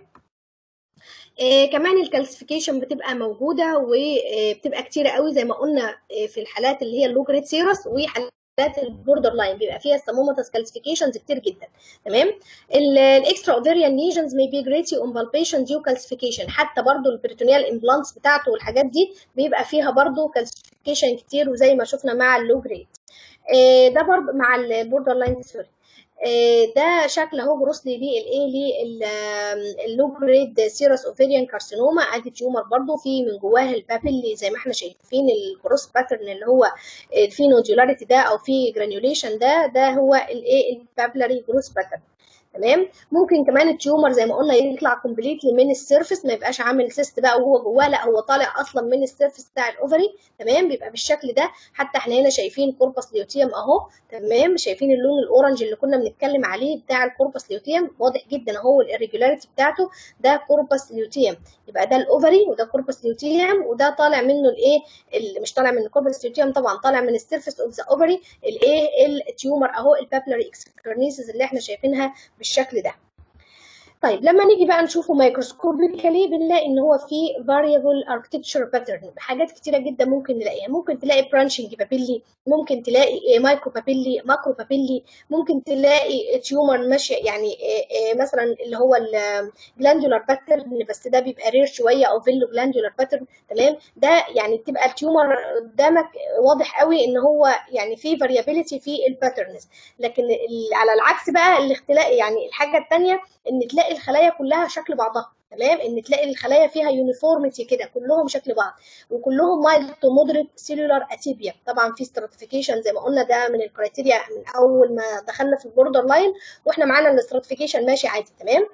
Speaker 1: إيه كمان الكالسيفيكيشن بتبقى موجوده وبتبقى كتيره قوي زي ما قلنا في الحالات اللي هي اللو جريد سيرس وحالات حالات البوردر لاين بيبقى فيها السموماتس كالسيفيكيشنز كتير جدا تمام الاكسترا اوفيريان ليجنز مي بي جريتي اون بالبيشن ديو كالسيفيكيشن حتى برضو البريتونيال امبلانتس بتاعته والحاجات دي بيبقى فيها برضو كالسيفيكيشن كتير وزي ما شفنا مع اللو جريد ده برضو مع البوردر لاين سوري ده شكل اهو جروسلي للايه للو جريد سيرس اوفيريان كارسينوما ادي تيومر برضو في من جواها البابيلي زي ما احنا شايفين الجروس باترن اللي هو في نودولاريتي ده او في جرانيوليشن ده ده هو الايه البابلري جروس باترن تمام ممكن كمان التيومر زي ما قلنا يطلع كومبليتلي من السيرفس ما يبقاش عامل سيست بقى وهو جواه لا هو طالع اصلا من السيرفس بتاع الاوفري تمام بيبقى بالشكل ده حتى احنا هنا شايفين كوربس ليوتيوم اهو تمام شايفين اللون الاورنج اللي كنا بنتكلم عليه بتاع الكوربس ليوتيوم واضح جدا اهو الاريجولاريتي بتاعته ده كوربس ليوتيوم يبقى ده الاوفري وده كوربس ليوتيوم وده طالع منه الايه مش طالع من الكوربس ليوتيوم طبعا طالع من السيرفس اوف ذا اوفري الايه التيومر اهو البابلري اكسكرنيسز اللي احنا شايفينها بالشكل ده طيب لما نيجي بقى نشوفه مايكروسكوبيكالي بنلاقي ان هو في variable architecture pattern حاجات كتيره جدا ممكن نلاقيها ممكن تلاقي branching بابيلي ممكن تلاقي مايكرو بابيلي ماكرو بابيلي ممكن تلاقي تيومر ماشيه يعني مثلا اللي هو الجلاندولار باترن بس ده بيبقى رير شويه او فيلو جلاندولار باترن تمام ده يعني بتبقى التيومر قدامك واضح قوي ان هو يعني في variability في الباترنز لكن على العكس بقى الاختلاف يعني الحاجه الثانيه ان تلاقي الخلايا كلها شكل بعضها تمام ان تلاقي الخلايا فيها يونيفورميتي كده كلهم شكل بعض وكلهم مايلد تو مودريت سيلولار اتيبيا طبعا في ستراتيفيكيشن زي ما قلنا ده من الكرايتيريا من اول ما دخلنا في البوردر لاين واحنا معانا الاستراتيفيكيشن ماشي عادي تمام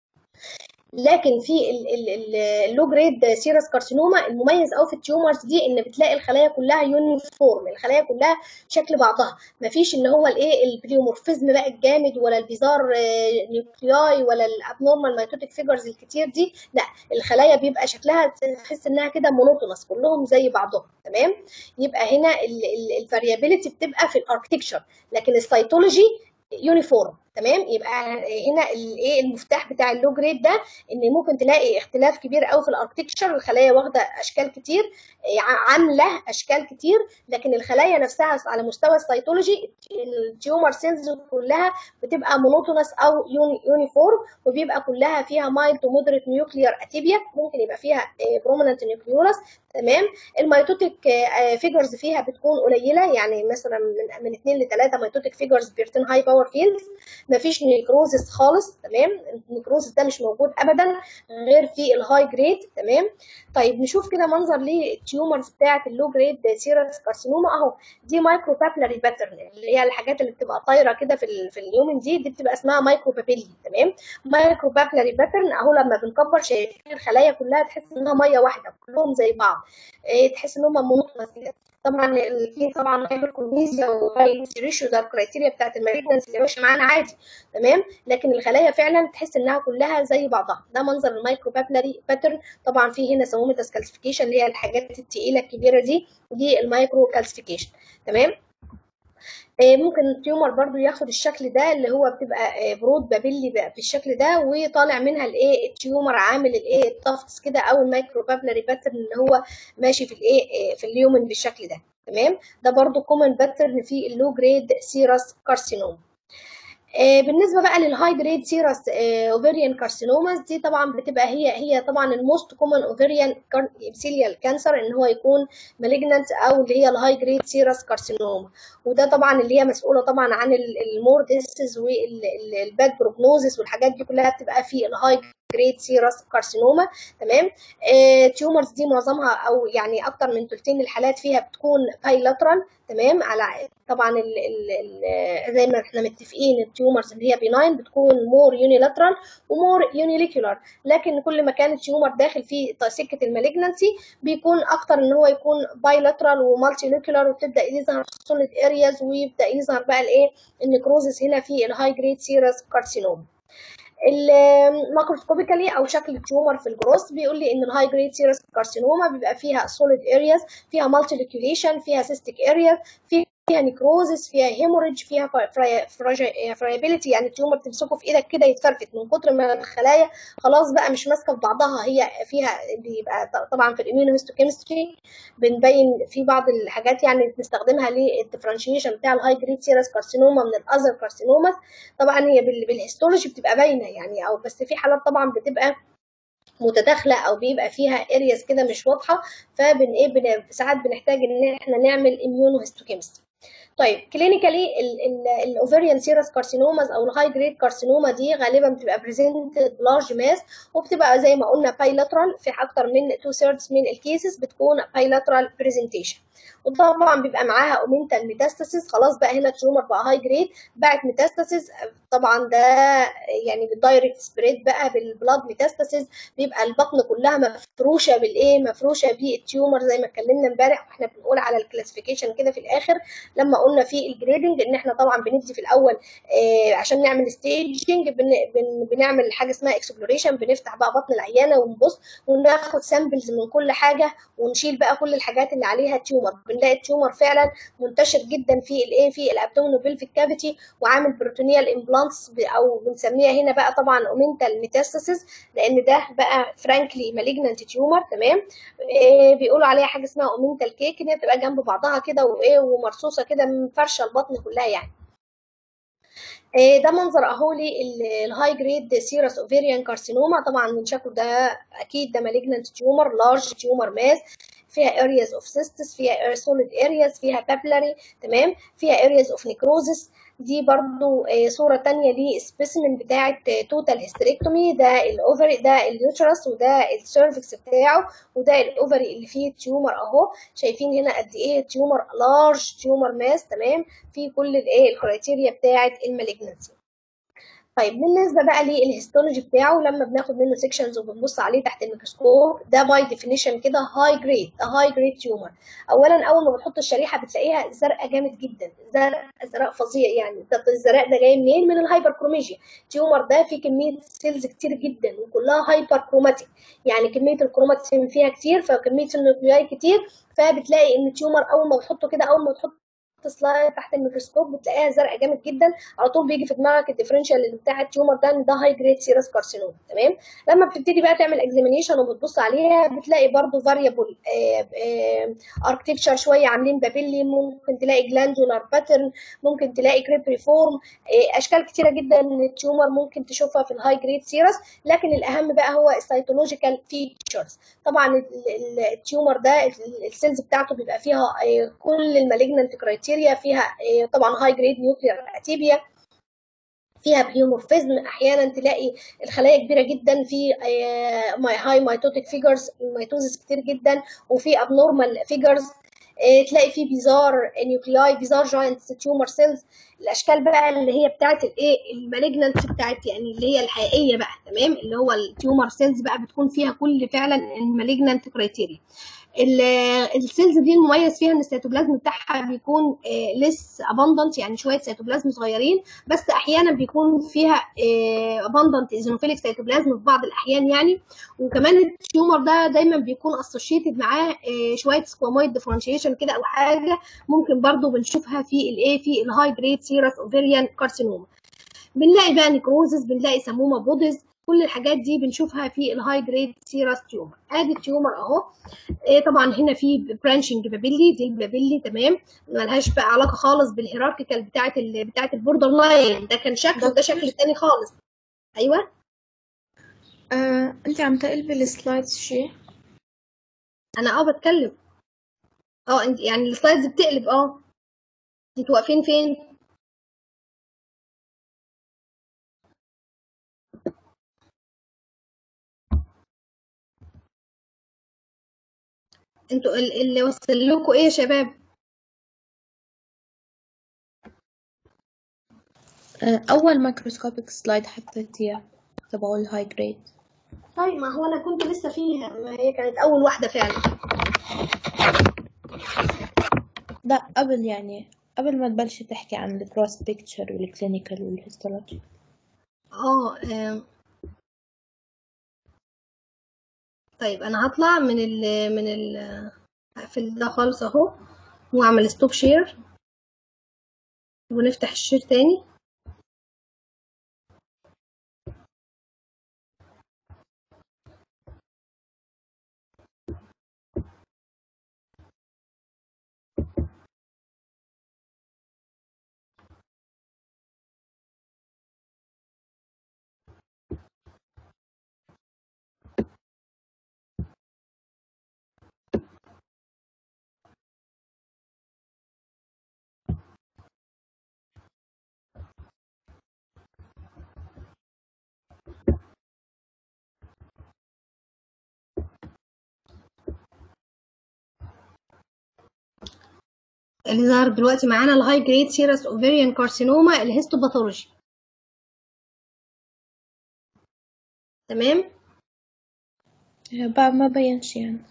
Speaker 1: لكن في اللو جريد سيرس كارسينوما المميز قوي في التيومرز دي ان بتلاقي الخلايا كلها يونيفورم الخلايا كلها شكل بعضها مفيش ان هو الايه البليومورفيزم بقى الجامد ولا البيزار نيوكلياي ولا الابنورمال مايتوتيك فيجرز الكتير دي لا الخلايا بيبقى شكلها تحس انها كده مونوتونس كلهم زي بعضهم تمام يبقى هنا الفاريابيليتي بتبقى في الاركتكشر لكن السيتولوجي يونيفورم تمام يبقى هنا الايه المفتاح بتاع اللو جريد ده ان ممكن تلاقي اختلاف كبير قوي في الاركتكشر الخلايا واخده اشكال كتير عامله اشكال كتير لكن الخلايا نفسها على مستوى السيتولوجي التيومر سيلز كلها بتبقى مونوتونس او يونيفورم وبيبقى كلها فيها مايل تو مودريت نيوكليير اتيبيا ممكن يبقى فيها بروميننت نيوكليولس تمام الميتوتيك فيجرز فيها بتكون قليله يعني مثلا من 2 ل 3 ميتوتيك فيجرز بيرتين هاي باور فيلدز مفيش نيكروزس خالص تمام النيكروزس ده مش موجود ابدا غير في الهاي جريد تمام طيب نشوف كده منظر للتيومرز بتاعه اللو جريد سيرس كارسينوما اهو دي مايكرو بابلاري باترن اللي هي الحاجات اللي بتبقى طايره كده في في اليومن دي دي بتبقى اسمها مايكرو بابيلي تمام مايكرو بابلاري باترن اهو لما بنكبر شايفين الخلايا كلها تحس انها ميه واحده كلهم زي بعض إيه تحس ان هم مونوتونس كده طبعا في طبعا هايبركونيزيا ريشيو ده الكرايتيريا بتاعت المالجنس اللي ماشيه معانا عادي تمام لكن الخلايا فعلا تحس انها كلها زي بعضها ده منظر المايكرو بابلاري باترن طبعا في هنا سوميتاس كالسيفيكيشن اللي هي الحاجات التقيله الكبيره دي دي المايكرو كالسيفيكيشن تمام ممكن التيومر برضو ياخد الشكل ده اللي هو بتبقى برود بابيلي بقى بالشكل ده وطالع منها الايه التيومر عامل الايه التفتس كده او المايكرو بابلاري باترن اللي هو ماشي في الايه في اليومن بالشكل ده تمام ده برضو كومن باترن في اللو جريد سيرس كارسينوم بالنسبه بقى للهاي جريد سيرس اوفيريان كارسينوماز دي طبعا بتبقى هي هي طبعا الموست كومن اوفيريان ابسيليال كانسر ان هو يكون مالجنانت او اللي هي الهاي جريد سيرس كارسينوما وده طبعا اللي هي مسؤوله طبعا عن المور ديسز والباد بروجنوزس والحاجات دي كلها بتبقى في الهاي جريد سيرس كارسينوما تمام التيومرز دي معظمها او يعني اكتر من ثلثين الحالات فيها بتكون بايلاترال تمام على طبعا ال ال ال زي ما احنا متفقين التيومرز اللي هي بيناين بتكون مور يونيلاترال ومور يونيليكولار لكن كل ما كان التيومر داخل في سكه المالجنسي بيكون اكتر ان هو يكون بايلاترال ومالتي نيكولار وبتبدا يظهر سوليد ارياز ويبدا يظهر بقى الايه النكروزس هنا في الهاي جريد سيرس كارسينوما الماكروسكوبيكالي او شكل التيومر في الجروس بيقول لي ان الهاي جريد سيرس كارسينوما بيبقى فيها سوليد ارياز فيها مالتيليكيوليشن فيها سيستيك ارياز فيها نيكروزس فيها هيموريدج فيها فرايابيليتي يعني التيومر تمسكه في ايدك كده يتفرفت من كتر ما الخلايا خلاص بقى مش ماسكه في بعضها هي فيها بيبقى طبعا في الاميونوهيستوكيمستري بنبين في بعض الحاجات يعني بنستخدمها للديفرنشيشن بتاع الهاي جريد سيرس كارسينوما من الاذر كارسينوماز طبعا هي بالهيستولوجي بتبقى باينه يعني او بس في حالات طبعا بتبقى متداخله او بيبقى فيها ارياس كده مش واضحه فبن ايه ساعات بنحتاج ان احنا نعمل اميونوهيستوكيمستري طيب كلينيكالي الاوفريان سيرس كارسينوماز او الهاي جريد كارسينوما دي غالبا بتبقى بريزنتد لارج ماس وبتبقى زي ما قلنا بايلاترال في اكتر من 2 ثيردز من الكيسز بتكون بايلاترال بريزنتيشن وطبعا بيبقى معاها اومنتال ميتاستاسيس خلاص بقى هنا التيومر بقى هاي جريد بقت ميتاستاسيس طبعا ده يعني بالدايركت سبريد بقى بالبلاد ميتاستاسيس بيبقى البطن كلها مفروشه بالايه مفروشه بالتيومر زي ما اتكلمنا امبارح واحنا بنقول على الكلاسيفيكيشن كده في الاخر لما قلنا في الجريدنج ان احنا طبعا بندي في الاول آه عشان نعمل ستيجنج بن بن بنعمل حاجه اسمها اكسبلوريشن بنفتح بقى بطن العيانه ونبص وناخد سامبلز من كل حاجه ونشيل بقى كل الحاجات اللي عليها تيومر بنلاقي التيومر فعلا منتشر جدا في الايه في الابدومينوبلفيك كافيتي وعامل بروتونيال امبلانتس او بنسميها هنا بقى طبعا اومنتال ميتاستاسيس لان ده بقى فرانكلي مالجنانت تيومر تمام إيه بيقولوا عليها حاجه اسمها اومنتال كيك ان هي بتبقى جنب بعضها كده وايه ومرصوصه كده فرشه البطن كلها يعني إيه ده منظر اهو للهاي جريد سيرس اوفيريان كارسينوما طبعا من شكله ده اكيد ده مالجنانت تيومر لارج تيومر ماس فيها areas of cystis فيها solid areas فيها papillary تمام فيها areas of necrosis دي برضو صورة تانية للسبيسمن بتاعة توتال هيستريكتومي ده الاوفري ده اليوترس وده السيرفكس بتاعه وده الاوفري اللي فيه تيومر اهو شايفين هنا قد ايه تيومر لارج تيومر ماس تمام في كل الايه الكرايتيريا بتاعة المالجنسي طيب بالنسبه بقى للهيستولوجي بتاعه لما بناخد منه سيكشنز وبنبص عليه تحت الميكروسكوب ده باي ديفينيشن كده هاي جريد هاي جريد تيومر اولا اول ما بتحط الشريحه بتلاقيها زرقاء جامد جدا زرق زرق فظيع يعني ده الزرق ده جاي منين من الهايبر كروميجيا التيومر ده فيه كميه سيلز كتير جدا وكلها هايبر كروماتيك يعني كميه الكروماتين فيها كتير فكميه النيوكلياي كتير فبتلاقي ان التيومر اول ما بتحطه كده اول ما بتحط سلايد تحت الميكروسكوب بتلاقيها زرقاء جامد جدا على طول بيجي في دماغك الديفرنشال بتاع التيومر ده ان ده هاي جريد سيرس كارسينوم تمام لما بتبتدي بقى تعمل اكزامينيشن وبتبص عليها بتلاقي برضو فاريبل اركتكتشر شويه عاملين بابيلي ممكن تلاقي جلاندولار باترن ممكن تلاقي كريب ريفورم اشكال كتيره جدا من التيومر ممكن تشوفها في الهاي جريد سيرس لكن الاهم بقى هو السيتولوجيكال فيتشرز طبعا التيومر ده السيلز بتاعته بيبقى فيها كل المالجننت كرايتيريا بكتيريا فيها طبعا هاي جريد نيوكلير اتيبيا فيها بليومورفيزم احيانا تلاقي الخلايا كبيره جدا في هاي مايتوتيك فيجرز ميتوزس كتير جدا وفي ابنورمال فيجرز تلاقي في بيزار نيوكلياي بيزار جاينت تيومر سيلز الاشكال بقى اللي هي بتاعت الايه المالجننت بتاعت يعني اللي هي الحقيقيه بقى تمام اللي هو التيومر سيلز بقى بتكون فيها كل فعلا المالجننت كرايتيريا السيلز دي المميز فيها ان السيتوبلازم بتاعها بيكون لس اباندنت يعني شويه سيتوبلازم صغيرين بس احيانا بيكون فيها اباندنت ايزونوفيليك سيتوبلازم في بعض الاحيان يعني وكمان التيومر ده دايما بيكون اسوشيتد معاه شويه سكوامويد ديفرنشيشن كده او حاجه ممكن برضو بنشوفها في الايه في الهاي جريد سيرس اوفيريان كارسينوما بنلاقي بقى نيكروزس بنلاقي سمومه بودز كل الحاجات دي بنشوفها في الهاي جريد سيراس تيومر ادي التيومر اهو إيه طبعا هنا في برانشنج بابيلي دي البابيلي تمام ملهاش بقى علاقه خالص بالهيراركيكال بتاعه ال بتاعه البوردر لاين ده كان شكل وده شكل تاني خالص ايوه
Speaker 2: آه، انت عم تقلبي السلايدز شي
Speaker 1: انا اه بتكلم اه انت يعني السلايدز بتقلب اه انتوا واقفين فين انتوا ال- اللي وصل لكم ايه يا شباب
Speaker 2: آه، اول مايكروسكوبيك سلايد حطيتيها تبعوا الهاي جريد
Speaker 1: طيب ما هو انا كنت لسه فيها ما هي كانت اول واحده فعلا
Speaker 2: لا قبل يعني قبل ما تبلشي تحكي عن الكروس بيكتشر والكلينيكال والهيستولوجي
Speaker 1: اه آم. طيب انا هطلع من ال من ال هقفل ده خالص اهو واعمل ستوب شير ونفتح الشير تاني اللي ظهر دلوقتي معانا الهاي جريد سيرس اوفيريان كارسينوما الهيستوباثولوجي تمام
Speaker 2: آه، بعد ما بينش يعني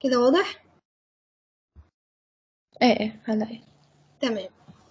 Speaker 1: كده واضح
Speaker 2: ايه ايه هلاقي
Speaker 1: تمام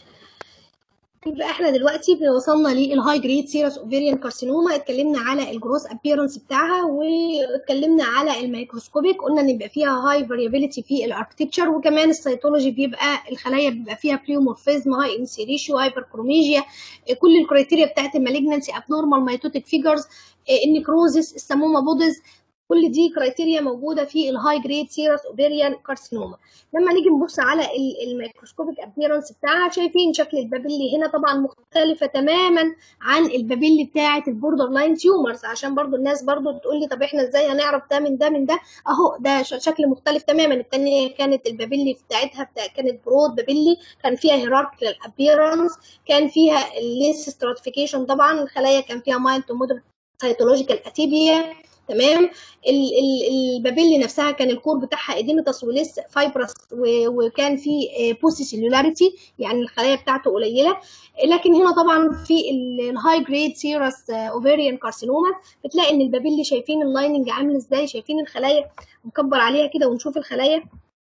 Speaker 1: يبقى احنا دلوقتي وصلنا للهاي جريد سيرس اوفيريان كارسينوما اتكلمنا على الجروس ابييرنس بتاعها واتكلمنا على الميكروسكوبيك قلنا ان بيبقى فيها هاي فاريابيليتي في الاركتكتشر وكمان السيتولوجي بيبقى الخلايا بيبقى فيها بليومورفيزم هاي انسي ريشيو هايبركروميجيا كل الكريتيريا بتاعت المالجنسي ابنورمال ميتوتيك فيجرز النيكروزس السمومه بودز كل دي كرايتيريا موجوده في الهاي جريد سيرس اوفيريان كارسينوما لما نيجي نبص على الميكروسكوبيك ابييرنس بتاعها شايفين شكل البابيلي هنا طبعا مختلفه تماما عن البابيلي بتاعه البوردر لاين تيومرز عشان برضو الناس برضو تقول لي طب احنا ازاي هنعرف ده من ده من ده اهو ده شكل مختلف تماما الثانيه كانت البابيلي بتاعتها بتاع كانت برود بابيلي كان فيها هيراركيال ابييرنس كان فيها الليس ستراتيفيكيشن طبعا الخلايا كان فيها مايل تو مودر سيتولوجيكال اتيبيا تمام البابيلي نفسها كان الكور بتاعها اديمتس وليس فايبرس وكان في بوسي سيلولاريتي يعني الخلايا بتاعته قليله لكن هنا طبعا في الهاي جريد سيرس اوفيريان كارسينوما بتلاقي ان البابيلي شايفين اللايننج عامل ازاي شايفين الخلايا نكبر عليها كده ونشوف الخلايا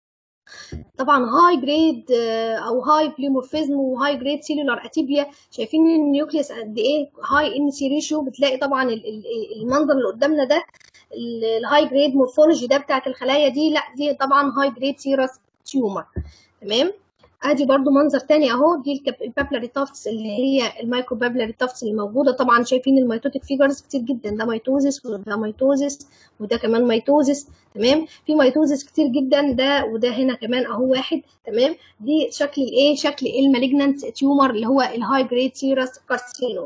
Speaker 1: طبعا هاي جريد او هاي بليمورفيزم وهاي جريد سيلولار اتيبيا شايفين النيوكليوس قد ايه هاي ان سي ريشيو بتلاقي طبعا المنظر اللي قدامنا ده الهاي جريد مورفولوجي ده بتاعت الخلايا دي لا دي طبعا هاي جريد سيرس تيومر تمام ادي برضو منظر تاني اهو دي البابلاري تافتس اللي هي المايكرو بابلاري تافتس اللي موجوده طبعا شايفين الميتوتيك فيجرز كتير جدا ده ميتوزيس وده ميتوزيس وده كمان ميتوزيس تمام في ميتوزيس كتير جدا ده وده هنا كمان اهو واحد تمام دي شكل الايه شكل المالجنانت تيومر اللي هو الهاي جريد سيرس كارسينوم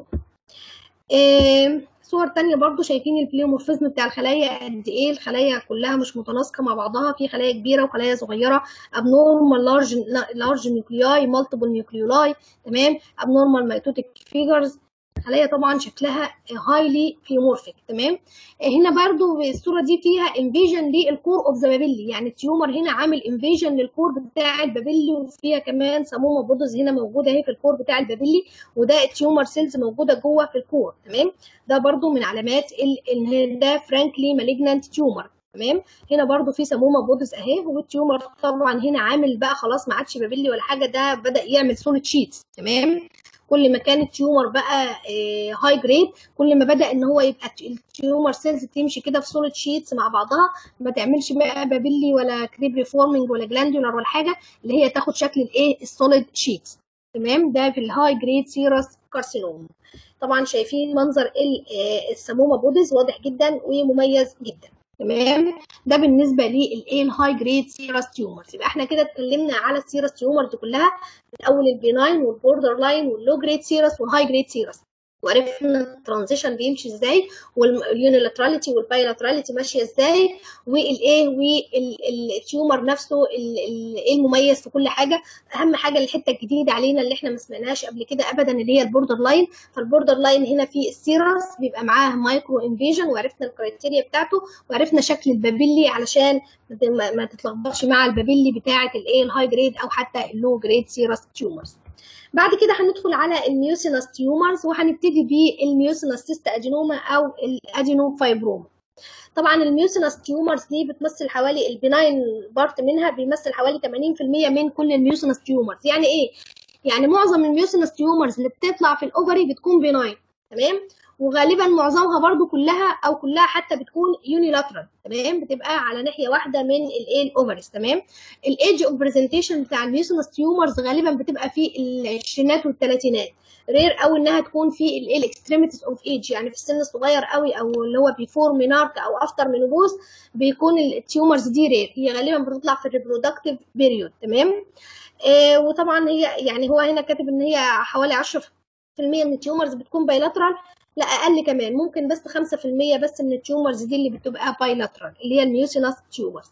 Speaker 1: إيه صور تانية برضو شايفين البليومورفيزم بتاع الخلايا قد ايه الخلايا كلها مش متناسقة مع بعضها في خلايا كبيرة وخلايا صغيرة abnormal large large nuclei multiple nuclei تمام abnormal mitotic figures خلايا طبعا شكلها هايلي بليومورفيك تمام هنا برضو الصوره دي فيها انفيجن للكور اوف ذا بابيلي يعني التيومر هنا عامل انفيجن للكور بتاع البابيلي وفيها كمان سمومه بودز هنا موجوده اهي في الكور بتاع البابيلي وده التيومر سيلز موجوده جوه في الكور تمام ده برضو من علامات ان ده فرانكلي مالجنانت تيومر تمام هنا برضو في سمومه بودز اهي والتيومر طبعا هنا عامل بقى خلاص ما عادش بابيلي ولا حاجه ده بدا يعمل سوليد شيتس تمام كل ما كان التيومر بقى هاي جريد كل ما بدا ان هو يبقى التيومر سيلز تمشي كده في سوليد شيتس مع بعضها ما تعملش بقى بابيلي ولا كريب ريفورمينج ولا جلاندولار ولا حاجه اللي هي تاخد شكل الايه السوليد شيتس تمام ده في الهاي جريد سيرس كارسينوم طبعا شايفين منظر السمومه بودز واضح جدا ومميز جدا تمام ده بالنسبه للايه الهاي جريد سيرس تيومرز يبقى احنا كده اتكلمنا على السيرس تيومرز كلها من اول البيناين والبوردر لاين واللو جريد سيرس والهاي جريد سيرس وعرفنا الترانزيشن بيمشي ازاي واليونيلاتراليتي والبايلاتراليتي ماشيه ازاي والايه والتيومر نفسه ايه المميز في كل حاجه اهم حاجه الحته الجديده علينا اللي احنا ما سمعناهاش قبل كده ابدا اللي هي البوردر لاين فالبوردر لاين هنا في السيرس بيبقى معاه مايكرو انفيجن وعرفنا الكرايتيريا بتاعته وعرفنا شكل البابيلي علشان ما تتلخبطش مع البابيلي بتاعه الايه الهاي جريد او حتى اللو جريد سيرس تيومرز بعد كده هندخل على الميوسينس تيومرز وهنبتدي بالميوسينس سيست ادينوما او الادينو فايبروما طبعا الميوسينس تيومرز دي بتمثل حوالي البناين بارت منها بيمثل حوالي 80% من كل الميوسينس تيومرز يعني ايه يعني معظم الميوسينس تيومرز اللي بتطلع في الاوفري بتكون بناين تمام وغالبا معظمها برضو كلها او كلها حتى بتكون يونيلاترال تمام بتبقى على ناحيه واحده من الايه الاوفرز تمام الايدج اوف برزنتيشن بتاع الميوسينس تيومرز غالبا بتبقى في العشرينات والثلاثينات رير او انها تكون في الايه الاكستريميتيز اوف ايج يعني في السن الصغير قوي او اللي هو بيفور مينارك او افتر مينوبوز بيكون التيومرز دي رير هي غالبا بتطلع في الريبرودكتيف بيريود تمام آه وطبعا هي يعني هو هنا كاتب ان هي حوالي 10% من التيومرز بتكون بايلاترال لا اقل كمان ممكن بس 5% بس من التيومرز دي اللي بتبقى بايلاترال اللي هي الميوسينس تيومرز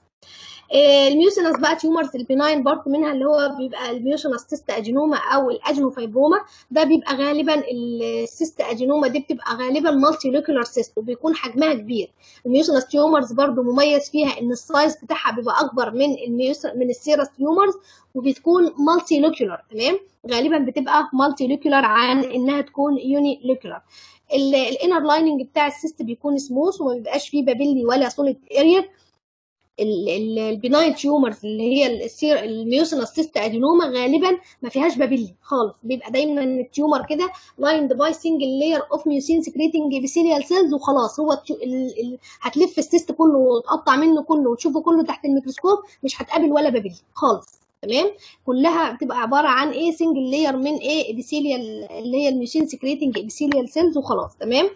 Speaker 1: الميوسينس بقى تيومرز البناين بارت منها اللي هو بيبقى الميوسينس سيست اجينوما او الاجينوفايبروما ده بيبقى غالبا السيست اجينوما دي بتبقى غالبا مالتي لوكولار سيست وبيكون حجمها كبير الميوسينس تيومرز برضو مميز فيها ان السايز بتاعها بيبقى اكبر من الميوس من السيرس تيومرز وبتكون مالتي لوكولار تمام غالبا بتبقى مالتي لوكولار عن انها تكون يوني لوكولار الانر لايننج بتاع السيست بيكون سموث وما بيبقاش فيه بابيلي ولا سوليد اريا البناين تيومرز اللي هي السير الميوسينس سيست ادينوما غالبا ما فيهاش بابيلي خالص بيبقى دايما التيومر كده لايند باي سنجل لاير اوف ميوسين سكريتنج ابيثيليال سيلز وخلاص هو التيو... ال... ال... هتلف السيست كله وتقطع منه كله وتشوفه كله تحت الميكروسكوب مش هتقابل ولا بابيلي خالص تمام كلها بتبقى عباره عن ايه سنجل لاير من ايه ابيثيليال اللي هي الميوسين سكريتنج ابيثيليال سيلز وخلاص تمام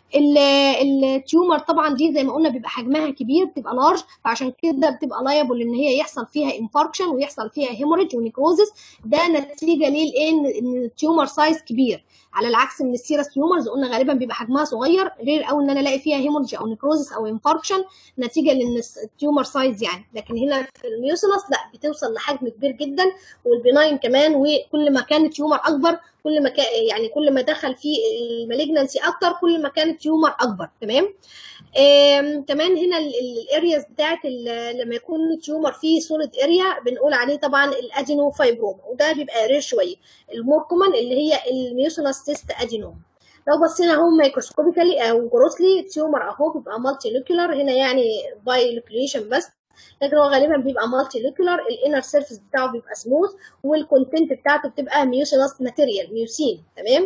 Speaker 1: التيومر طبعا دي زي ما قلنا بيبقى حجمها كبير بتبقى لارج فعشان كده بتبقى لايبل ان هي يحصل فيها انفاركشن ويحصل فيها هيموريج ونيكروزس ده نتيجه ليه لايه ان التيومر سايز كبير على العكس من السيرس تيومرز قلنا غالبا بيبقى حجمها صغير غير قوي ان انا الاقي فيها هيموريج او نيكروزس او انفاركشن نتيجه لان التيومر سايز يعني لكن هنا في الميوسينس لا بتوصل لحجم كبير جدا والبناين كمان وكل ما كان التيومر اكبر كل ما كان يعني كل ما دخل فيه المالجنسي اكتر كل ما كان التيومر اكبر تمام كمان هنا الارياز بتاعت لما يكون التيومر فيه سوليد اريا بنقول عليه طبعا الادينو فايبروما وده بيبقى رير شويه المور كومن اللي هي الميوسينس سيست ادينوما لو بصينا اهو مايكروسكوبيكالي او جروسلي التيومر اهو بيبقى مالتي نوكيولار هنا يعني باي لوكيوليشن بس لكن هو غالبا بيبقى مالتي لوكيولار الانر سيرفيس بتاعه بيبقى سموث والكونتنت بتاعته بتبقى ميوسينس ماتيريال ميوسين تمام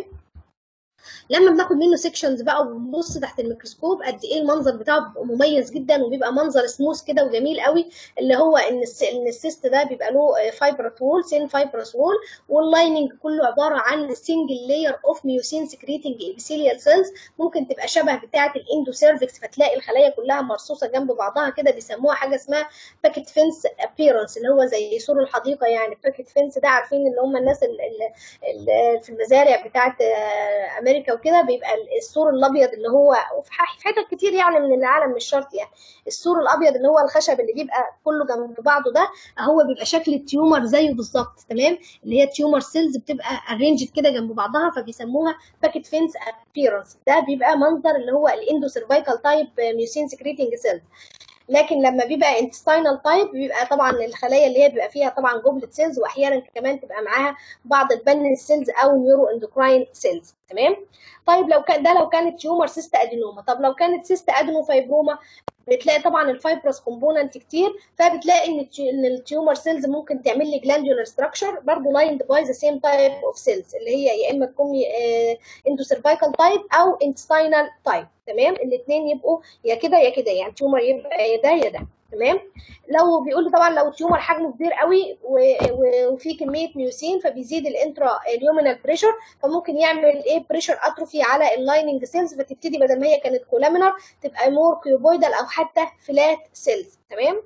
Speaker 1: لما بناخد منه سيكشنز بقى وبنبص تحت الميكروسكوب قد ايه المنظر بتاعه بيبقى مميز جدا وبيبقى منظر سموث كده وجميل قوي اللي هو ان ان السيست ده بيبقى له فايبرس وول سين فايبرس وول واللايننج كله عباره عن سنجل لاير اوف ميوسين سكريتنج ابيثيليال سيلز ممكن تبقى شبه بتاعه الاندو سيرفكس فتلاقي الخلايا كلها مرصوصه جنب بعضها كده بيسموها حاجه اسمها باكيت فينس ابييرنس اللي هو زي سور الحديقه يعني باكيت فينس ده عارفين اللي هم الناس اللي في المزارع بتاعه امريكا وكده بيبقى السور الابيض اللي هو في حتت كتير يعني من العالم مش شرط يعني السور الابيض اللي هو الخشب اللي بيبقى كله جنب بعضه ده هو بيبقى شكل التيومر زيه بالظبط تمام اللي هي التيومر سيلز بتبقى ارينجد كده جنب بعضها فبيسموها باكيت فينس ابييرنس ده بيبقى منظر اللي هو الاندو سيرفايكال تايب ميوسين سكريتنج سيلز لكن لما بيبقى انتستينال تايب بيبقى طبعا الخلايا اللي هي بيبقى فيها طبعا جوبلت سيلز واحيانا كمان تبقى معاها بعض البنن سيلز او نيورو اندوكراين سيلز تمام طيب لو كان ده لو كانت تيومر سيست ادينوما طب لو كانت سيست ادينو فايبروما بتلاقي طبعا الفايبروس كومبوننت كتير فبتلاقي ان ان التيومر سيلز ممكن تعمل لي جلاندولار ستراكشر برضه لايند باي ذا سيم تايب اوف سيلز اللي هي يا اما تكون اندو سيرفايكال تايب او انتستينال تايب تمام الاثنين يبقوا يا كده يا كده يعني تيومر يبقى يا ده يا ده تمام لو بيقول لي طبعا لو التيومر حجمه كبير قوي وفي كميه ميوسين فبيزيد الانترا اليومينال بريشر فممكن يعمل ايه بريشر اتروفي على اللايننج سيلز فتبتدي بدل ما هي كانت كولامينر تبقى مور كيوبويدال او حتى فلات سيلز تمام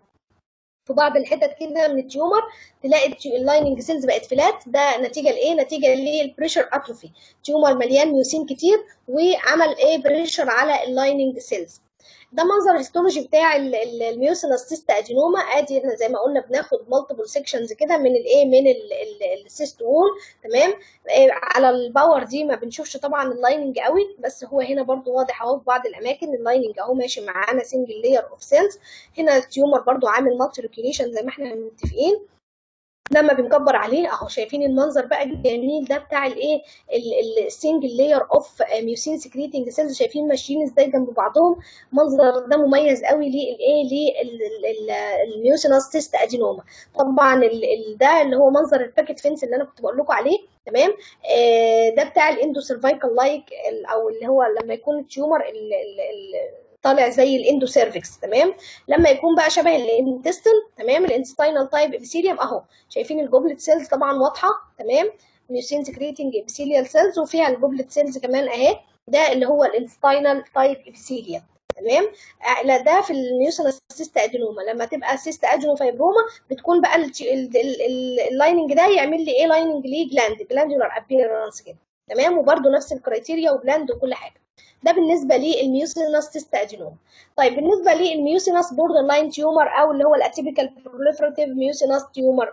Speaker 1: في بعض الحتت كده من التيومر تلاقي اللايننج سيلز بقت فلات ده نتيجه لايه نتيجه للبريشر اتروفي تيومر مليان ميوسين كتير وعمل ايه بريشر على اللايننج سيلز ده منظر الهيستولوجي بتاع الميوسينس سيست ادينوما ادي زي ما قلنا بناخد مالتيبل سيكشنز كده من الايه من السيست وول تمام على الباور دي ما بنشوفش طبعا اللايننج قوي بس هو هنا برضو واضح اهو في بعض الاماكن اللايننج اهو ماشي معانا سنجل لاير اوف سيلز هنا التيومر برضو عامل مالتي ريكيوليشن زي ما احنا متفقين لما بنكبر عليه اهو شايفين المنظر بقى الجميل ده بتاع الايه السنجل لاير اوف ميوسين سكريتنج سيلز شايفين ماشيين ازاي جنب بعضهم المنظر ده مميز قوي للايه للميوسينس سيست ادينوما طبعا ده اللي هو منظر الباكيت فينس اللي انا كنت بقول لكم عليه تمام آه ده بتاع الاندو سيرفايكال لايك او اللي هو لما يكون التيومر ال ال ال طالع زي الاندو سيرفكس تمام لما يكون بقى شبه الانتستين تمام الانستينال تايب ابيثيليوم اهو شايفين الجوبلت سيلز طبعا واضحه تمام ميوسين سكريتنج ابيثيليال سيلز وفيها الجوبلت سيلز كمان اهي ده اللي هو الانستينال تايب ابيثيليوم تمام لا ده في الميوسينس سيست ادينوما لما تبقى سيست ادينو فايبروما بتكون بقى اللايننج ده يعمل لي ايه لايننج ليه جلاند جلاندولار ابيرنس كده تمام وبرده نفس الكرايتيريا وبلاند وكل حاجه ده بالنسبه للميوسينس سيست ادينوما طيب بالنسبه للميوسينس بوردر لاين تيومر او اللي هو الاتيبيكال بروليفراتيف ميوسينس تيومر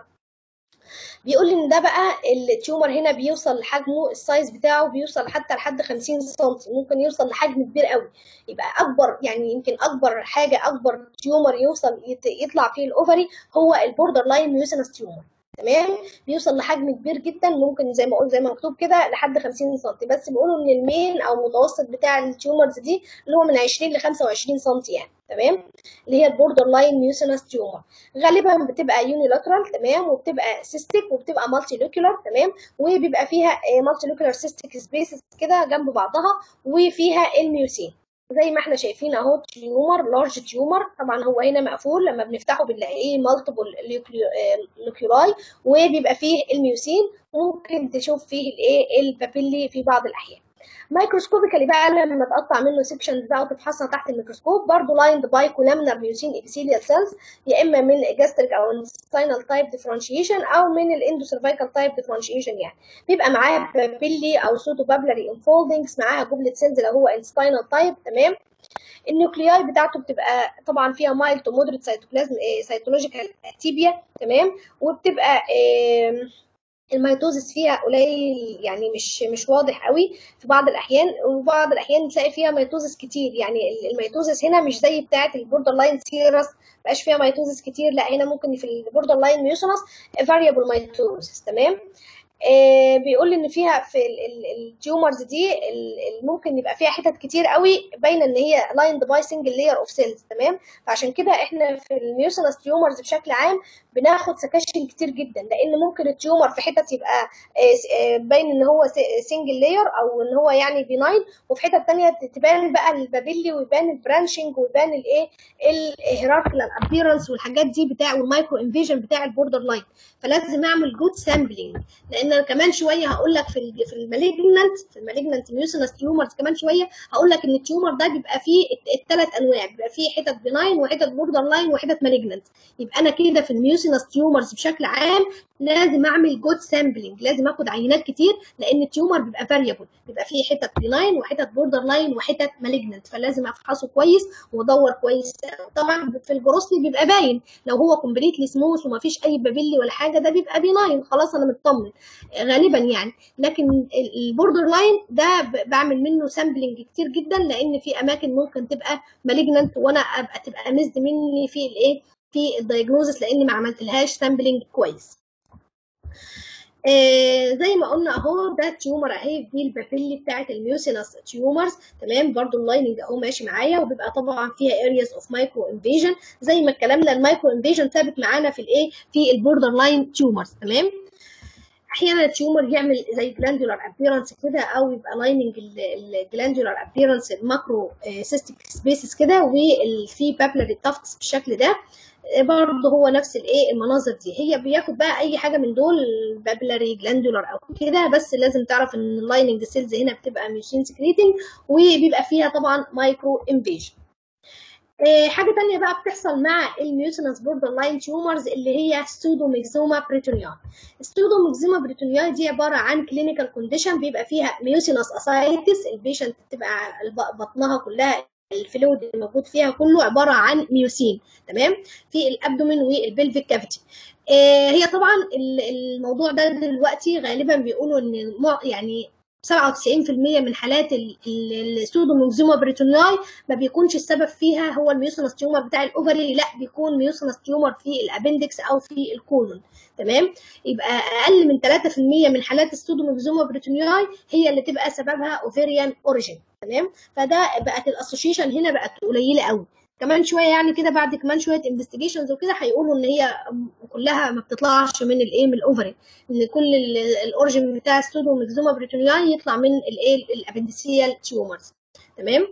Speaker 1: بيقول ان ده بقى التيومر هنا بيوصل لحجمه السايز بتاعه بيوصل حتى لحد 50 سم ممكن يوصل لحجم كبير قوي يبقى اكبر يعني يمكن اكبر حاجه اكبر تيومر يوصل يطلع فيه الاوفري هو البوردر لاين ميوسينس تيومر تمام بيوصل لحجم كبير جدا ممكن زي ما قلت زي ما مكتوب كده لحد 50 سم بس بيقولوا ان المين او المتوسط بتاع التيومرز دي اللي هو من 20 ل 25 سم يعني تمام اللي هي البوردر لاين ميوسينس تيومر غالبا بتبقى يونيلاترال تمام وبتبقى سيستيك وبتبقى مالتي لوكيولار تمام وبيبقى فيها مالتي لوكيولار سيستيك سبيسز كده جنب بعضها وفيها الميوسين زي ما احنا شايفين اهو تيومر لارج تيومر طبعا هو هنا مقفول لما بنفتحه بنلاقيه مالتيبل لوكيولاي وبيبقى فيه الميوسين ممكن تشوف فيه الايه البابيلي في بعض الاحيان مايكروسكوبيكالي بقى لما تقطع منه سيكشنز بقى وتفحصها تحت الميكروسكوب برضه لايند باي كولامنر ميوسين ابيثيليال سيلز يا اما من جاستريك او انستينال تايب ديفرنشيشن او من الاندوسيرفايكال تايب ديفرنشيشن يعني بيبقى معاه بابيلي او سودو بابلري انفولدنجز معاها جمله سيلز لو هو انستينال تايب تمام النيوكلياي بتاعته بتبقى طبعا فيها مايل تو مودريت سيتوبلازم سيتولوجيكال اكتيبيا تمام وبتبقى الميتوزس فيها قليل يعني مش مش واضح قوي في بعض الاحيان وبعض الاحيان تلاقي فيها ميتوزس كتير يعني الميتوزس هنا مش زي بتاعه البوردر لاين سيرس مبقاش فيها ميتوزس كتير لا هنا ممكن في البوردر لاين ميوسنس فاريبل ميتوزس تمام آه بيقول ان فيها في التيومرز دي ممكن يبقى فيها حتت كتير قوي باينه ان هي لايند باي سنجل لاير اوف سيلز تمام فعشان كده احنا في الميوسنس تيومرز بشكل عام بناخد سكاشن كتير جدا لان ممكن التيومر في حتت يبقى باين ان هو سنجل لاير او ان هو يعني بيناين وفي حتت تانية تبان بقى البابيلي ويبان البرانشنج ويبان الايه الهيراركيال ابيرنس والحاجات دي بتاع والمايكرو انفيجن بتاع البوردر لاين فلازم اعمل جود سامبلينج لان كمان شويه هقول لك في في المالجنانت في المالجنانت ميوسينس تيومرز كمان شويه هقول لك ان التيومر ده بيبقى فيه الثلاث انواع بيبقى فيه حتت بناين وحتت بوردر لاين وحتت مالجنانت يبقى انا كده في الميوسينس تيومرز بشكل عام لازم اعمل جود سامبلينج لازم اخد عينات كتير لان التيومر بيبقى فاريبل بيبقى فيه حتت بناين وحتت بوردر لاين وحتت مالجنانت فلازم افحصه كويس وادور كويس طبعا في الجروسلي بيبقى باين لو هو كومبليتلي سموث وما فيش اي بابيلي ولا حاجه ده بيبقى بيناين خلاص انا مطمن غالبا يعني لكن البوردر لاين ده بعمل منه سامبلينج كتير جدا لان في اماكن ممكن تبقى مالجنانت وانا ابقى تبقى مزد مني في الايه في الدايجنوزس لان ما عملتلهاش سامبلينج كويس آه زي ما قلنا اهو ده تيومر اهي دي البابيلي بتاعت الميوسينس تيومرز تمام برضو اللايننج اهو ماشي معايا وبيبقى طبعا فيها ارياز اوف مايكرو انفيجن زي ما اتكلمنا المايكرو انفيجن ثابت معانا في الايه في البوردر لاين تيومرز تمام احيانا التيومر يعمل زي جلاندولار ابيرنس كده او يبقى لايننج الجلاندولار ابيرنس الماكرو سيستيك سبيسز كده وفي بابلري تافتس بالشكل ده برضه هو نفس الايه المناظر دي هي بياخد بقى اي حاجه من دول بابلري جلاندولار او كده بس لازم تعرف ان اللايننج سيلز هنا بتبقى ميشين سكريتنج وبيبقى فيها طبعا مايكرو انفيجن حاجه تانية بقى بتحصل مع الميوسينس بوردر لاين تيومرز اللي هي ستودوميكزوما بريتونياي ستودوميكزوما بريتونياي دي عباره عن كلينيكال كونديشن بيبقى فيها ميوسينس اسايتس البيشنت بتبقى بطنها كلها الفلويد اللي موجود فيها كله عباره عن ميوسين تمام في الابدومين والبلفيك كافيتي آه هي طبعا الموضوع ده دلوقتي غالبا بيقولوا ان يعني 97% من حالات السودوموكزوما بريتوناي ما بيكونش السبب فيها هو الميوسينس تيومر بتاع الاوفري لا بيكون ميوسينس تيومر في الابندكس او في الكولون تمام يبقى اقل من 3% من حالات السودوموكزوما بريتوناي هي اللي تبقى سببها اوفريان اوريجين تمام فده بقت الاسوشيشن هنا بقت قليله قوي كمان شويه يعني كده بعد كمان شويه انفستيجيشنز وكده هيقولوا ان هي كلها ما بتطلعش من الايه من الاوفري ان كل الاوريجن بتاع السودوميكزوما بريتونياي يطلع من الايه الابندسيال تيومرز تمام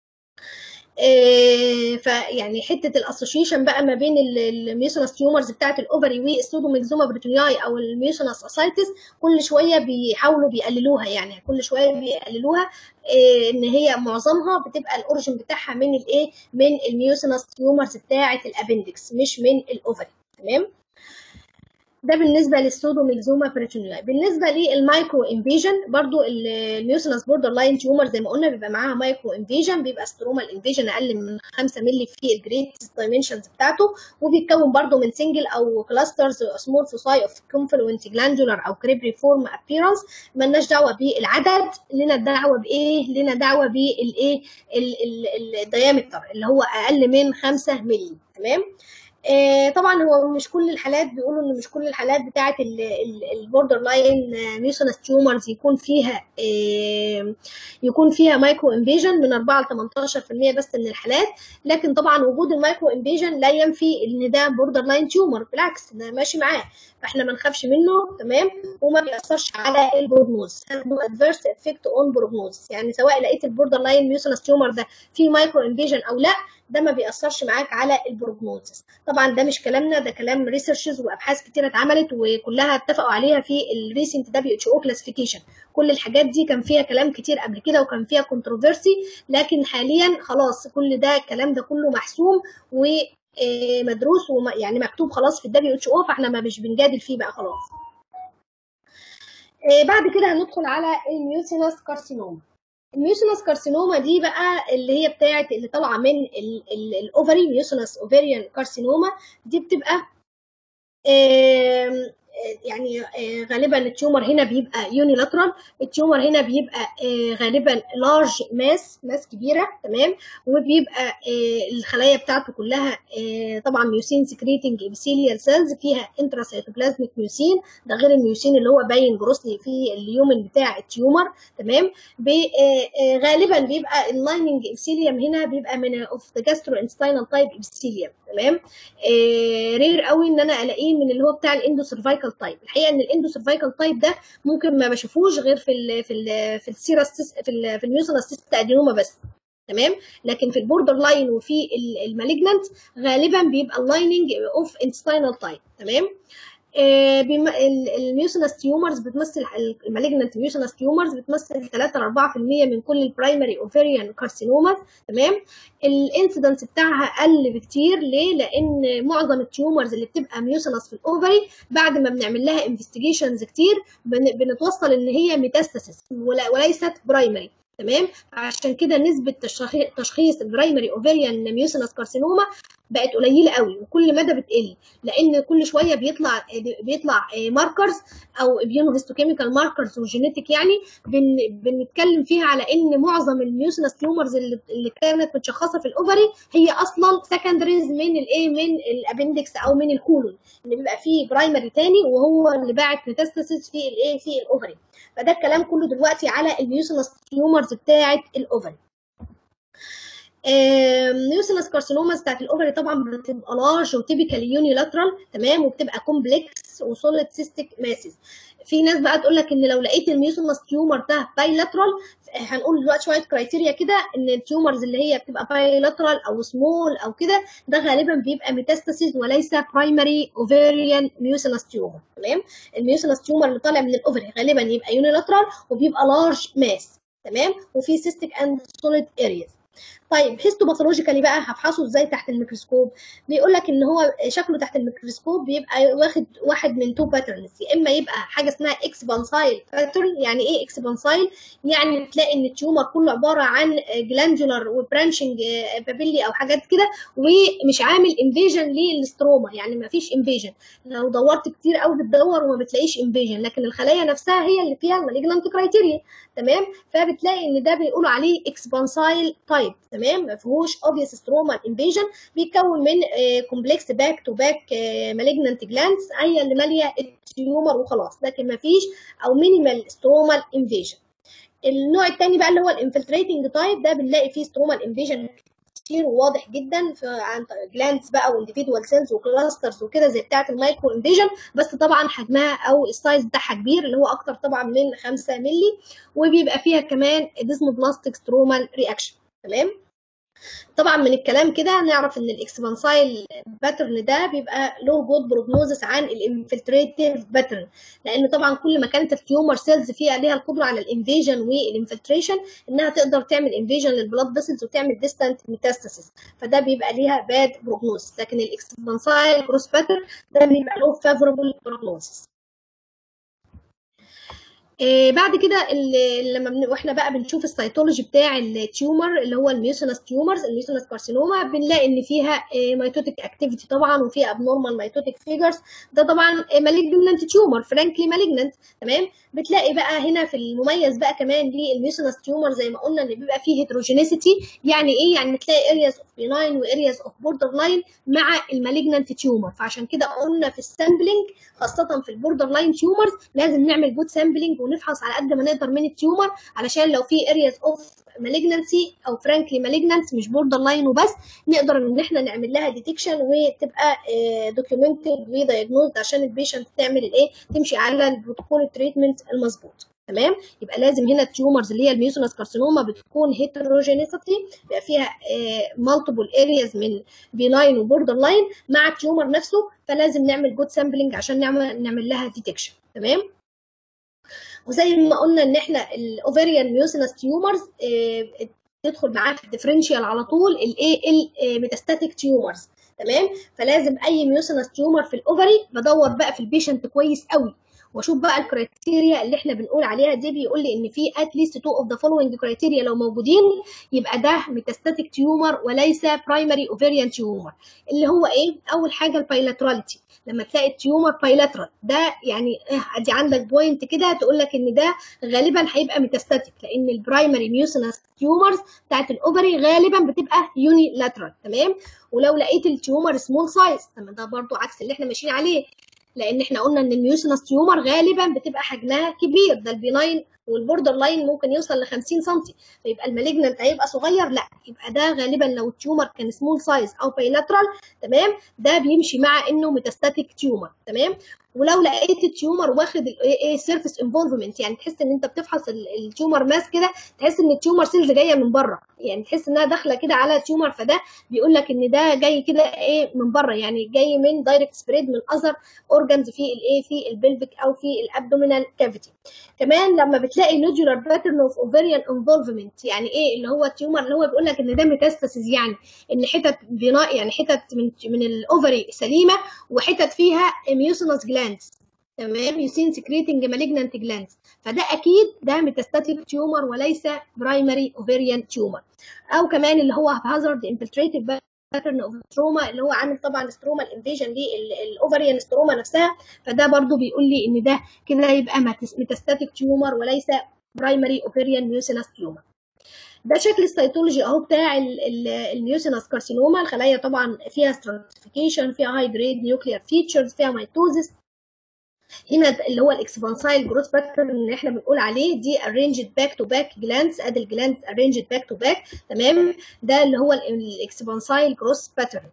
Speaker 1: إيه فيعني حته الاسوشيشن بقى ما بين الميوسينس تيومرز بتاعه الاوفري والسودوميكزوما بريتونياي او الميوسينس اسايتس كل شويه بيحاولوا بيقللوها يعني كل شويه بيقللوها إيه ان هي معظمها بتبقى الاوريجن بتاعها من الايه من الميوسينس تيومرز بتاعه الابندكس مش من الاوفري تمام ده بالنسبه للسودوميكزوما بريتونياي بالنسبه للمايكرو انفيجن برضو الميوسينس بوردر لاين تيومر زي ما قلنا بيبقى معاها مايكرو انفيجن بيبقى سترومال انفيجن اقل من 5 مللي في الجريد دايمنشنز بتاعته وبيتكون برضو من سنجل او كلاسترز سمول فوساي اوف كونفلوينت جلاندولار او كريبري فورم ابيرنس مالناش دعوه بالعدد لنا دعوه بايه لنا دعوه بالايه الديامتر اللي هو اقل من 5 مللي تمام آه، طبعا هو مش كل الحالات بيقولوا ان مش كل الحالات بتاعه البوردر لاين ميوسنس تيومرز يكون فيها آه، يكون فيها مايكرو انفيجن من 4 ل 18% بس من الحالات لكن طبعا وجود المايكرو انفيجن لا ينفي ان ده بوردر لاين تيومر بالعكس ده ماشي معاه فاحنا ما نخافش منه تمام وما بيأثرش على البروجنوز عنده ادفيرس افكت اون بروجنوز يعني سواء لقيت البوردر لاين ميوسنس تيومر ده فيه مايكرو انفيجن او لا ده ما بيأثرش معاك على البروجنوزس طبعا ده مش كلامنا ده كلام ريسيرشز وابحاث كتيره اتعملت وكلها اتفقوا عليها في الريسنت دبليو اتش او كلاسيفيكيشن كل الحاجات دي كان فيها كلام كتير قبل كده وكان فيها كونتروفيرسي لكن حاليا خلاص كل ده الكلام ده كله محسوم و مدروس ويعني مكتوب خلاص في الدبليو اتش او فاحنا ما مش بنجادل فيه بقى خلاص بعد كده هندخل على الميوسينس كارسينوما الميوسينس كارسينوما دي بقى اللي هي بتاعت اللي طالعه من الاوفري ميوسينس اوفريان كارسينوما دي بتبقى يعني غالبا التيومر هنا بيبقى يونيلاترال التيومر هنا بيبقى غالبا لارج ماس ماس كبيره تمام وبيبقى الخلايا بتاعته كلها طبعا ميوسين سكريتنج ابيثيليال سيلز فيها انتراسيتوبلازميك ميوسين ده غير الميوسين اللي هو باين جروسلي في اليومن بتاع التيومر تمام غالبا بيبقى اللايننج ابيثيليوم هنا بيبقى من اوف ذا جاسترو انستينال تايب ابيثيليوم تمام رير قوي ان انا الاقيه من اللي هو بتاع الاندو سيرفايكال تايب الحقيقه ان الاندو سيرفايكال تايب ده ممكن ما بشوفوش غير في ال في ال في السيراس في ال في الميوسينس ادينوما بس تمام لكن في البوردر لاين وفي المالجنانت غالبا بيبقى اللايننج اوف انستينال تايب تمام آه الميوسينس تيومرز بتمثل المالجنانت ميوسينس تيومرز بتمثل 3 ل 4% من كل البرايمري اوفيريان كارسينوماز تمام الانسيدنس بتاعها قل بكتير ليه لان معظم التيومرز اللي بتبقى ميوسينس في الاوفري بعد ما بنعمل لها انفستيجيشنز كتير بنتوصل ان هي ميتاستاسيس وليست برايمري تمام عشان كده نسبه تشخيص البرايمري اوفيريان ميوسينس كارسينوما بقت قليله قوي وكل مدى بتقل لان كل شويه بيطلع بيطلع ماركرز او بيونوهيستوكيميكال ماركرز وجينيتك يعني بن بنتكلم فيها على ان معظم الميوسينس تيومرز اللي, اللي كانت متشخصه في الاوفري هي اصلا سكندريز من الايه من الابندكس او من الكولون اللي بيبقى فيه برايمري تاني وهو اللي باعت ميتاستاسيس في الايه في الاوفري فده الكلام كله دلوقتي على الميوسينس تيومرز بتاعه الاوفري ميوسينس كارسينوماز بتاعت الاوفري طبعا بتبقى لارج وتيبيكال يونيلاترال تمام وبتبقى كومبلكس وسوليد سيستيك ماسز في ناس بقى تقول لك ان لو لقيت الميوسينس تيومر ده بايلاترال هنقول دلوقتي شويه كرايتيريا كده ان التيومرز اللي هي بتبقى بايلاترال او سمول او كده ده غالبا بيبقى ميتاستاسيز وليس برايمري اوفيريان ميوسينس تيومر تمام الميوسينس تيومر اللي طالع من الاوفري غالبا يبقى يونيلاترال وبيبقى لارج ماس تمام وفي سيستيك اند سوليد ارياز طيب هيستوباثولوجيكالي بقى هفحصه ازاي تحت الميكروسكوب بيقول لك ان هو شكله تحت الميكروسكوب بيبقى واخد واحد من تو باترنز يا اما يبقى حاجه اسمها اكسبانسايل باترن يعني ايه اكسبانسايل يعني تلاقي ان التيومر كله عباره عن جلاندولار وبرانشنج بابيلي او حاجات كده ومش عامل انفيجن للستروما يعني ما فيش انفيجن لو دورت كتير قوي بتدور وما بتلاقيش انفيجن لكن الخلايا نفسها هي اللي فيها المالجنانت كرايتيريا تمام فبتلاقي ان ده بيقولوا عليه اكسبانسايل تايب تمام ما فيهوش اوبفيس ستروما انفيجن بيتكون من كومبلكس باك تو باك مالجنانت جلاندز هي اللي ماليه التيومر وخلاص لكن ما فيش او مينيمال سترومال انفيجن النوع الثاني بقى اللي هو الانفلتريتنج تايب ده بنلاقي فيه سترومال انفيجن كتير وواضح جدا في عن جلاندز بقى وانديفيدوال سيلز وكلاسترز وكده زي بتاعه المايكرو انفيجن بس طبعا حجمها او السايز بتاعها كبير اللي هو اكتر طبعا من 5 مللي وبيبقى فيها كمان ديزموبلاستيك سترومال رياكشن تمام طبعا من الكلام كده نعرف ان الاكسبانسايل باترن ده بيبقى له جود بروجنوزس عن الانفلتريتيف باترن لان طبعا كل ما كانت التيومر سيلز فيها ليها القدره على الانفيجن والانفلتريشن انها تقدر تعمل انفيجن للبلاد فيسلز وتعمل ديستانت ميتاستاسيس فده بيبقى ليها باد بروجنوزس لكن الاكسبانسايل كروس باترن ده بيبقى له فافوربل بروجنوزس آه بعد كده لما بن... واحنا بقى بنشوف السيتولوجي بتاع التيومر اللي هو الميوسينس تيومرز الميوسينس كارسينوما بنلاقي ان فيها آه ميتوتيك اكتيفيتي طبعا وفيها ابنورمال ميتوتيك فيجرز ده طبعا مالجننت تيومر فرانكلي مالجننت تمام بتلاقي بقى هنا في المميز بقى كمان للميوسينس تيومر زي ما قلنا ان بيبقى فيه هيتروجينيسيتي يعني ايه يعني بتلاقي ارياز اوف بيناين وارياز اوف بوردر لاين مع المالجننت تيومر فعشان كده قلنا في السامبلنج خاصه في البوردر لاين تيومرز لازم نعمل جود سامبلنج ونفحص على قد ما نقدر من التيومر علشان لو في ارياز اوف مالجنسي او فرانكلي مالجنانس مش بوردر لاين وبس نقدر ان احنا نعمل لها ديتكشن وتبقى دوكيومنتد ودايجنوزد عشان البيشنت تعمل الايه تمشي على البروتوكول التريتمنت المظبوط تمام يبقى لازم هنا التيومرز اللي هي الميوسينس كارسينوما بتكون هيتروجينيسيتي بيبقى فيها مالتيبل ارياز من بيناين وبوردر لاين مع التيومر نفسه فلازم نعمل جود سامبلنج عشان نعمل نعمل لها ديتكشن تمام وزي ما قلنا ان احنا الاوفريان ميوسينس تيومرز تدخل معاه في الديفرنشيال على طول الايه الميتاستاتيك تيومرز تمام فلازم اي ميوسينس تيومر في الاوفري بدور بقى في البيشنت كويس قوي واشوف بقى الكرايتيريا اللي احنا بنقول عليها دي بيقول لي ان في ات ليست تو اوف ذا فولوينج كرايتيريا لو موجودين يبقى ده ميتاستاتيك تيومر وليس برايمري اوفريان تيومر اللي هو ايه اول حاجه البايلاتراليتي لما تلاقي التيومر بايلاترال ده يعني ادي عندك بوينت كده تقول لك ان ده غالبا هيبقى ميتاستاتيك لان البرايمري ميوسينس تيومرز بتاعت الاوفري غالبا بتبقى يوني لاترال تمام ولو لقيت التيومر سمول سايز تمام ده برضو عكس اللي احنا ماشيين عليه لان احنا قلنا ان الميوسينس تيومر غالبا بتبقى حجمها كبير ده البيناين والبوردر لاين ممكن يوصل ل 50 سم فيبقى المالجننت هيبقى صغير لا يبقى ده غالبا لو التيومر كان سمول سايز او بايلاترال تمام ده بيمشي مع انه ميتاستاتيك تيومر تمام ولو لقيت التيومر واخد ايه سيرفيس انفولفمنت يعني تحس ان انت بتفحص التيومر ماس كده تحس ان التيومر سيلز جايه من بره يعني تحس انها داخله كده على التيومر فده بيقول لك ان ده جاي كده ايه من بره يعني جاي من دايركت سبريد من اذر اورجانز في الايه في البلفيك او في الابدومينال كافيتي كمان لما بتلاقي نودولار باترن اوف اوفريان انفولفمنت يعني ايه اللي هو التيومر اللي هو بيقول لك ان ده ميتاستاسيس يعني ان حتت بناء يعني حتت من من الاوفري سليمه وحتت فيها ميوسينس جلاندز تمام يوسين سكريتنج مالجنانت جلاندز فده اكيد ده ميتاستاتيك تيومر وليس برايمري اوفريان تيومر او كمان اللي هو هازارد انفلتريتيف باترن اوف ستروما اللي هو عامل طبعا ستروما الانفيجن للاوفريان ستروما نفسها فده برضو بيقول لي ان ده كده يبقى ميتاستاتيك تيومر وليس برايمري اوفريان ميوسينس تيومر ده شكل السيتولوجي اهو بتاع الميوسينس كارسينوما الخلايا طبعا فيها ستراتيفيكيشن فيها هاي جريد نيوكليير فيتشرز فيها ميتوزيس هنا اللي هو الاكسبانسايل جروث باترن اللي احنا بنقول عليه دي arranged باك تو باك جلاندز ادي الجلاندز arranged باك تو باك تمام ده اللي هو الاكسبانسايل جروث باترن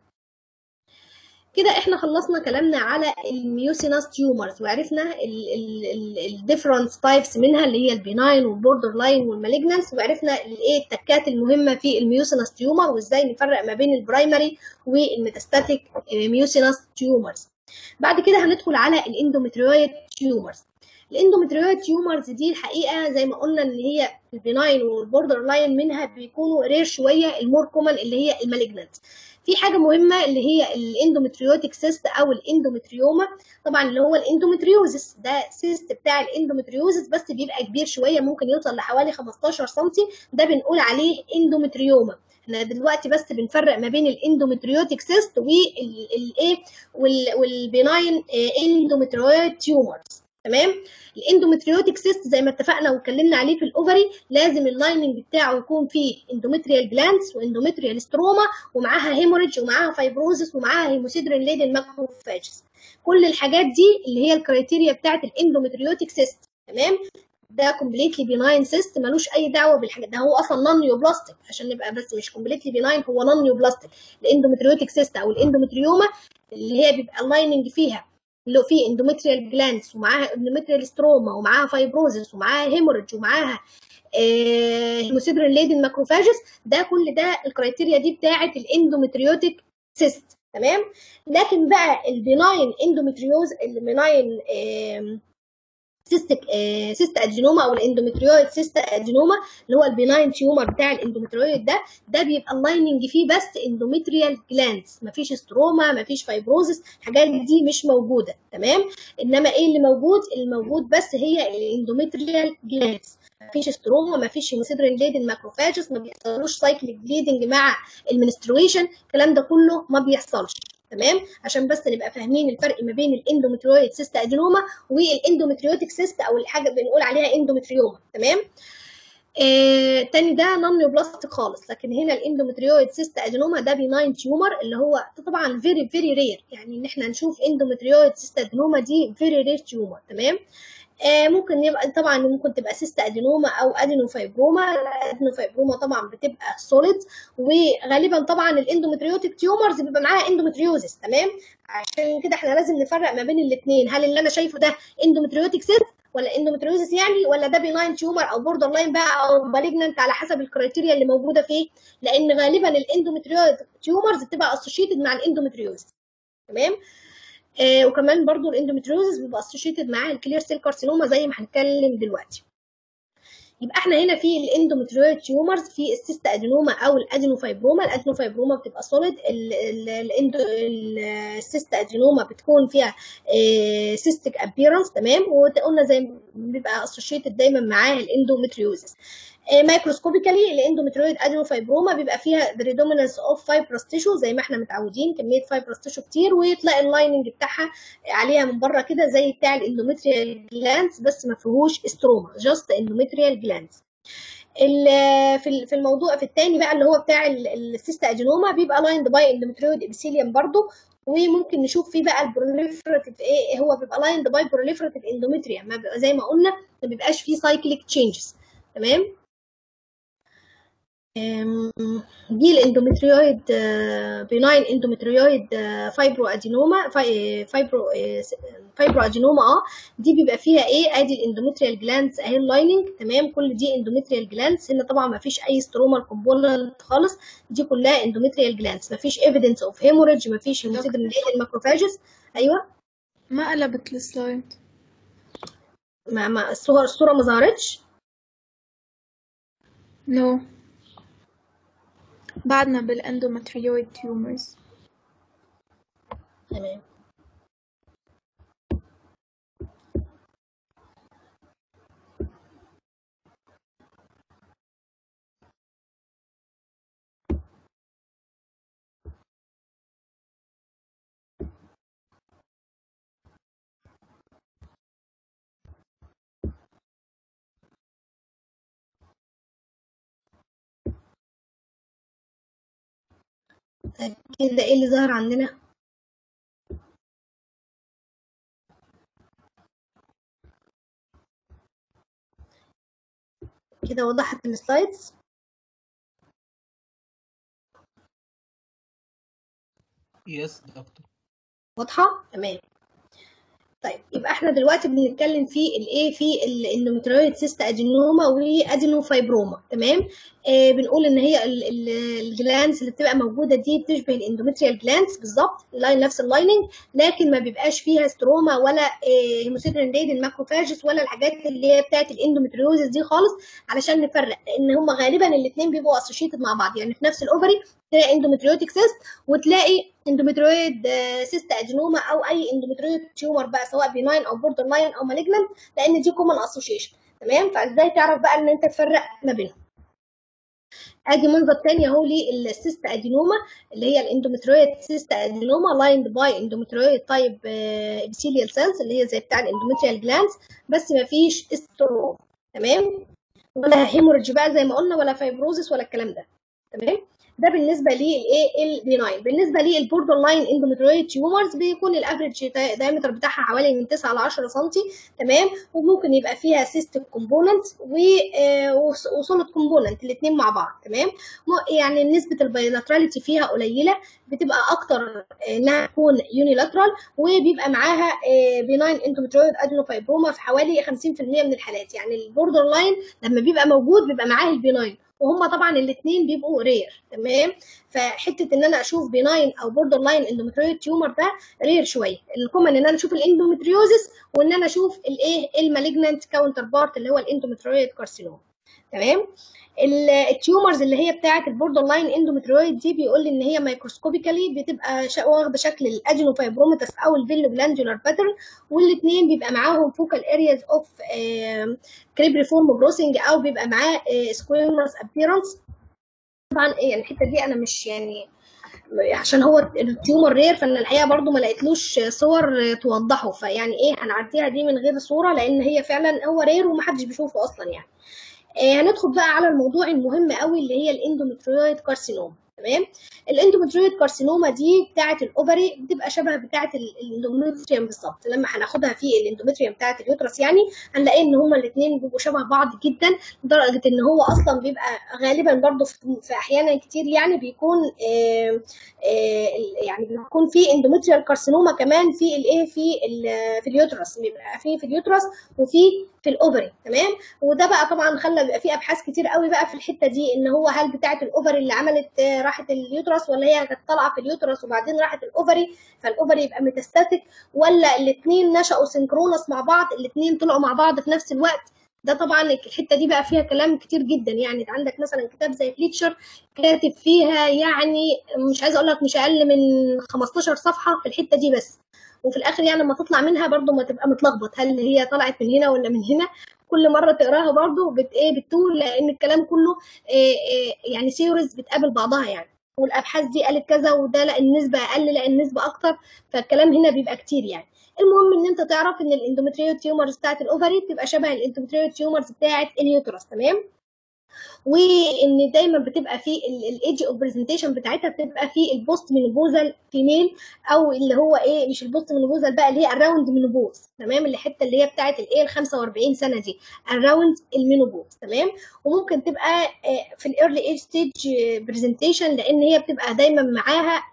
Speaker 1: كده احنا خلصنا كلامنا على الميوسينس تيومرز وعرفنا الديفرنت تايبس منها اللي هي البيناين والبوردر لاين والمالجنس وعرفنا الايه التكات المهمه في الميوسينس تيومر وازاي نفرق ما بين البرايمري والميتاستاتيك ميوسينس تيومرز بعد كده هندخل على الاندومتريويد تيومرز الاندومتريويد تيومرز دي الحقيقه زي ما قلنا اللي هي البيناين والبوردر لاين منها بيكونوا رير شويه المور كومن اللي هي المالجنت في حاجه مهمه اللي هي الاندومتريوتيك سيست او الاندومتريوما طبعا اللي هو الاندومتريوزس ده سيست بتاع الاندومتريوزس بس بيبقى كبير شويه ممكن يوصل لحوالي 15 سم ده بنقول عليه اندومتريوما احنا دلوقتي بس بنفرق ما بين الاندومتريوتيك سيست والايه والبيناين اندومتريويد تيومرز تمام الاندومتريوتيك سيست زي ما اتفقنا واتكلمنا عليه في الاوفري لازم اللايننج بتاعه يكون فيه اندومتريال جلاندز واندومتريال ستروما ومعاها هيموريدج ومعاها فايبروزس ومعاها هيموسيدرين ليدن ماكروفاجز كل الحاجات دي اللي هي الكرايتيريا بتاعت الاندومتريوتيك سيست تمام ده كومبليتلي بيناين سيست ملوش اي دعوه بالحاجات ده هو اصلا نون نيوبلاستيك عشان نبقى بس مش كومبليتلي بيناين هو نون نيوبلاستيك الاندومتريوتيك سيست او الاندومتريوما اللي هي بيبقى اللايننج فيها اللي فيه اندومتريال جلاندز ومعاها اندومتريال ستروما ومعاها فايبروزس ومعاها هيموريدج ومعاها هيموسيدرين ليدن ماكروفاجس ده كل ده الكرايتيريا دي بتاعه الاندومتريوتيك سيست تمام لكن بقى البناين اندومتريوز البناين سيستك آه سيست ادينوما او الاندومتريويد سيست ادينوما اللي هو البيناين تيومر بتاع الاندومتريويد ده ده بيبقى اللايننج فيه بس اندومتريال جلانس مفيش ستروما مفيش فايبروزس الحاجات دي مش موجوده تمام انما ايه اللي موجود اللي موجود بس هي الاندومتريال جلانس مفيش ستروما مفيش هيموسيدرين ليدن ماكروفاجس ما بيحصلوش سايكليك بليدنج مع المنسترويشن الكلام ده كله ما بيحصلش تمام عشان بس نبقى فاهمين الفرق ما بين الاندومتريويد سيست ادينوما والاندومتريوتيك سيست او الحاجه بنقول عليها اندومتريوما تمام آه تاني ده نون نيوبلاستيك خالص لكن هنا الاندومتريويد سيست ادينوما ده بيناين تيومر اللي هو طبعا فيري فيري رير يعني ان احنا نشوف اندومتريويد سيست ادينوما دي فيري رير تيومر تمام آه ممكن يبقى طبعا ممكن تبقى سيست ادينوما او ادينوفايبروما الادينوفايبروما طبعا بتبقى سوليد وغالبا طبعا الاندومتريوتيك تيومرز بيبقى معاها اندومتريوزس تمام عشان كده احنا لازم نفرق ما بين الاثنين هل اللي انا شايفه ده اندومتريوتيك سيست ولا اندومتريوزس يعني ولا ده بيناين تيومر او بوردر لاين بقى او مالجننت على حسب الكرايتيريا اللي موجوده فيه لان غالبا الاندومتريوتيك تيومرز بتبقى اسوشيتد مع الاندومتريوزس تمام آه وكمان برضو الاندومتريوزس بيبقى اسوشيتد معاه الكلير سيل كارسينوما زي ما هنتكلم دلوقتي يبقى احنا هنا في الاندومتريويد تيومرز في السيست ادينوما او الادينوفايبروما الادينوفايبروما بتبقى سوليد السيست ادينوما بتكون فيها سيستيك ابييرنس تمام وقلنا زي بيبقى اسوشيتد دايما معاه الاندومتريوزس مايكروسكوبيكالي الاندومتريويد ادينوفايبروما بيبقى فيها بريدومينانس اوف فايبرس تيشو زي ما احنا متعودين كميه فايبرس تيشو كتير وتلاقي اللايننج بتاعها عليها من بره كده زي بتاع الاندومتريال جلانس بس ما فيهوش استروما جاست اندومتريال جلانس في في الموضوع في الثاني بقى اللي هو بتاع السيست ادينوما بيبقى لايند باي اندومتريويد ابيثيليوم برضو وممكن نشوف فيه بقى البروليفراتيف ايه هو بيبقى لايند باي بروليفراتيف اندومتريوم ما بيبقى زي ما قلنا ما بيبقاش فيه سايكليك تشينجز تمام دي الاندومتريويد بيناين اندومتريويد فايبرو ادينوما فايبرو فايبرو ادينوما اه دي بيبقى فيها ايه ادي الاندومتريال جلاندز اهي اللايننج تمام كل دي اندومتريال جلاندز هنا طبعا ما فيش اي سترومال كومبوننت خالص دي كلها اندومتريال جلاندز ما فيش ايفيدنس اوف هيموريدج ما فيش هيموسيدرين الماكروفاجز ايوه
Speaker 2: ما قلبت السلايد
Speaker 1: ما ما الصور الصوره ما ظهرتش
Speaker 2: نو no. بعدنا بالاندومتريويد تيومرز
Speaker 1: تمام طيب كده ايه اللي ظهر عندنا كده وضحت السلايدز
Speaker 3: يس دكتور
Speaker 1: واضحه تمام طيب يبقى احنا دلوقتي بنتكلم في الايه في الاندومتريويد سيست ادينوما وادينوفايبروما تمام آه بنقول ان هي الجلانس اللي بتبقى موجوده دي بتشبه الاندومتريال جلانس بالظبط لاين نفس اللايننج لكن ما بيبقاش فيها ستروما ولا آه هيموسيدرين ليدن ماكروفاجس ولا الحاجات اللي هي بتاعت الاندومتريوزس دي خالص علشان نفرق لان هم غالبا الاثنين بيبقوا اسوشيتد مع بعض يعني في نفس الاوفري تلاقي اندومتريوتيك سيست وتلاقي اندومتريويد سيست ادينوما او اي اندومتريويد تيومر بقى سواء بيناين او بوردر لاين او مالجننت لان دي كومن اسوشيشن تمام فازاي تعرف بقى ان انت تفرق ما بينهم ادي منظر تاني اهو للسيست ادينوما اللي هي الاندومتريويد سيست ادينوما لايند باي اندومتريويد تايب ابيثيليال سيلز اللي هي زي بتاع الاندومتريال جلانس بس ما فيش استروم تمام ولا هيموريدج بقى زي ما قلنا ولا فايبروزس ولا الكلام ده تمام ده بالنسبه للايه البيناين بالنسبه للبوردر لاين اندومتريويد تيومرز بيكون الافريج دايمتر بتاعها حوالي من 9 ل 10 سم تمام وممكن يبقى فيها سيستيك كومبوننت وسوليد كومبوننت الاثنين مع بعض تمام يعني نسبه البايلاتراليتي فيها قليله بتبقى اكتر انها تكون يونيلاترال وبيبقى معاها بيناين اندومتريويد ادينوفايبروما في حوالي 50% من الحالات يعني البوردر لاين لما بيبقى موجود بيبقى معاه البيناين وهم طبعا الاثنين بيبقوا رير تمام فحته ان انا اشوف بيناين او بوردر لاين اندومتريويد تيومر ده رير شويه الكومن ان انا اشوف الاندومتريوزس وان انا اشوف الايه المالجنانت كاونتر بارت اللي هو الاندومتريويد كارسينوم تمام التيومرز اللي هي بتاعه البوردر لاين اندومتريويد دي بيقول لي ان هي مايكروسكوبيكالي بتبقى واخده شكل الادينوفايبروميتاس او الفيلو جلاندولار باترن والاثنين بيبقى معاهم فوكال ارياز اوف كريبريفورم بروسنج او بيبقى معاه سكويموس ابيرنس طبعا يعني الحته دي انا مش يعني عشان هو التيومر رير فانا الحقيقه برضو ما لقيتلوش صور توضحه فيعني ايه هنعديها دي من غير صوره لان هي فعلا هو رير ومحدش بيشوفه اصلا يعني آه هندخل بقى على الموضوع المهم قوي اللي هي الاندومتريويد كارسينوم تمام الاندومتريويد كارسينوما دي بتاعه الاوفري بتبقى شبه بتاعه الاندومتريوم بالظبط لما هناخدها في الاندومتريوم بتاعه اليوترس يعني هنلاقي ان هما الاثنين بيبقوا شبه بعض جدا لدرجه ان هو اصلا بيبقى غالبا برضو في احيانا كتير يعني بيكون آآ آآ يعني بيكون في اندومتريال كارسينوما كمان في الايه في في اليوترس بيبقى في في اليوترس وفي في الاوفري تمام وده بقى طبعا خلى بيبقى في ابحاث كتير قوي بقى في الحته دي ان هو هل بتاعه الاوفري اللي عملت راحت اليوترس ولا هي كانت طالعه في اليوترس وبعدين راحت الاوفري فالاوفري يبقى ميتاستاتيك ولا الاثنين نشأوا سينكرونس مع بعض الاثنين طلعوا مع بعض في نفس الوقت ده طبعا الحته دي بقى فيها كلام كتير جدا يعني عندك مثلا كتاب زي فليتشر كاتب فيها يعني مش عايزه اقول لك مش اقل من 15 صفحه في الحته دي بس وفي الاخر يعني لما تطلع منها برضو ما تبقى متلخبط هل هي طلعت من هنا ولا من هنا كل مره تقراها برضو بت ايه بتقول لان الكلام كله إيه إيه يعني سيوريز بتقابل بعضها يعني والابحاث دي قالت كذا وده لا النسبه اقل لا النسبه اكتر فالكلام هنا بيبقى كتير يعني المهم ان انت تعرف ان الاندومتريو تيومرز بتاعت الاوفري بتبقى شبه الاندومتريو تيومرز بتاعت اليوترس تمام وان دايما بتبقى في الايدج اوف برزنتيشن بتاعتها بتبقى في البوست مينوبوزال فيميل او اللي هو ايه مش البوست مينوبوزال بقى اللي هي الراوند مينوبوز تمام اللي الحته اللي هي بتاعت الايه ال 45 سنه دي الراوند المينوبوز تمام وممكن تبقى في الايرلي ايج ستيج برزنتيشن لان هي بتبقى دايما معاها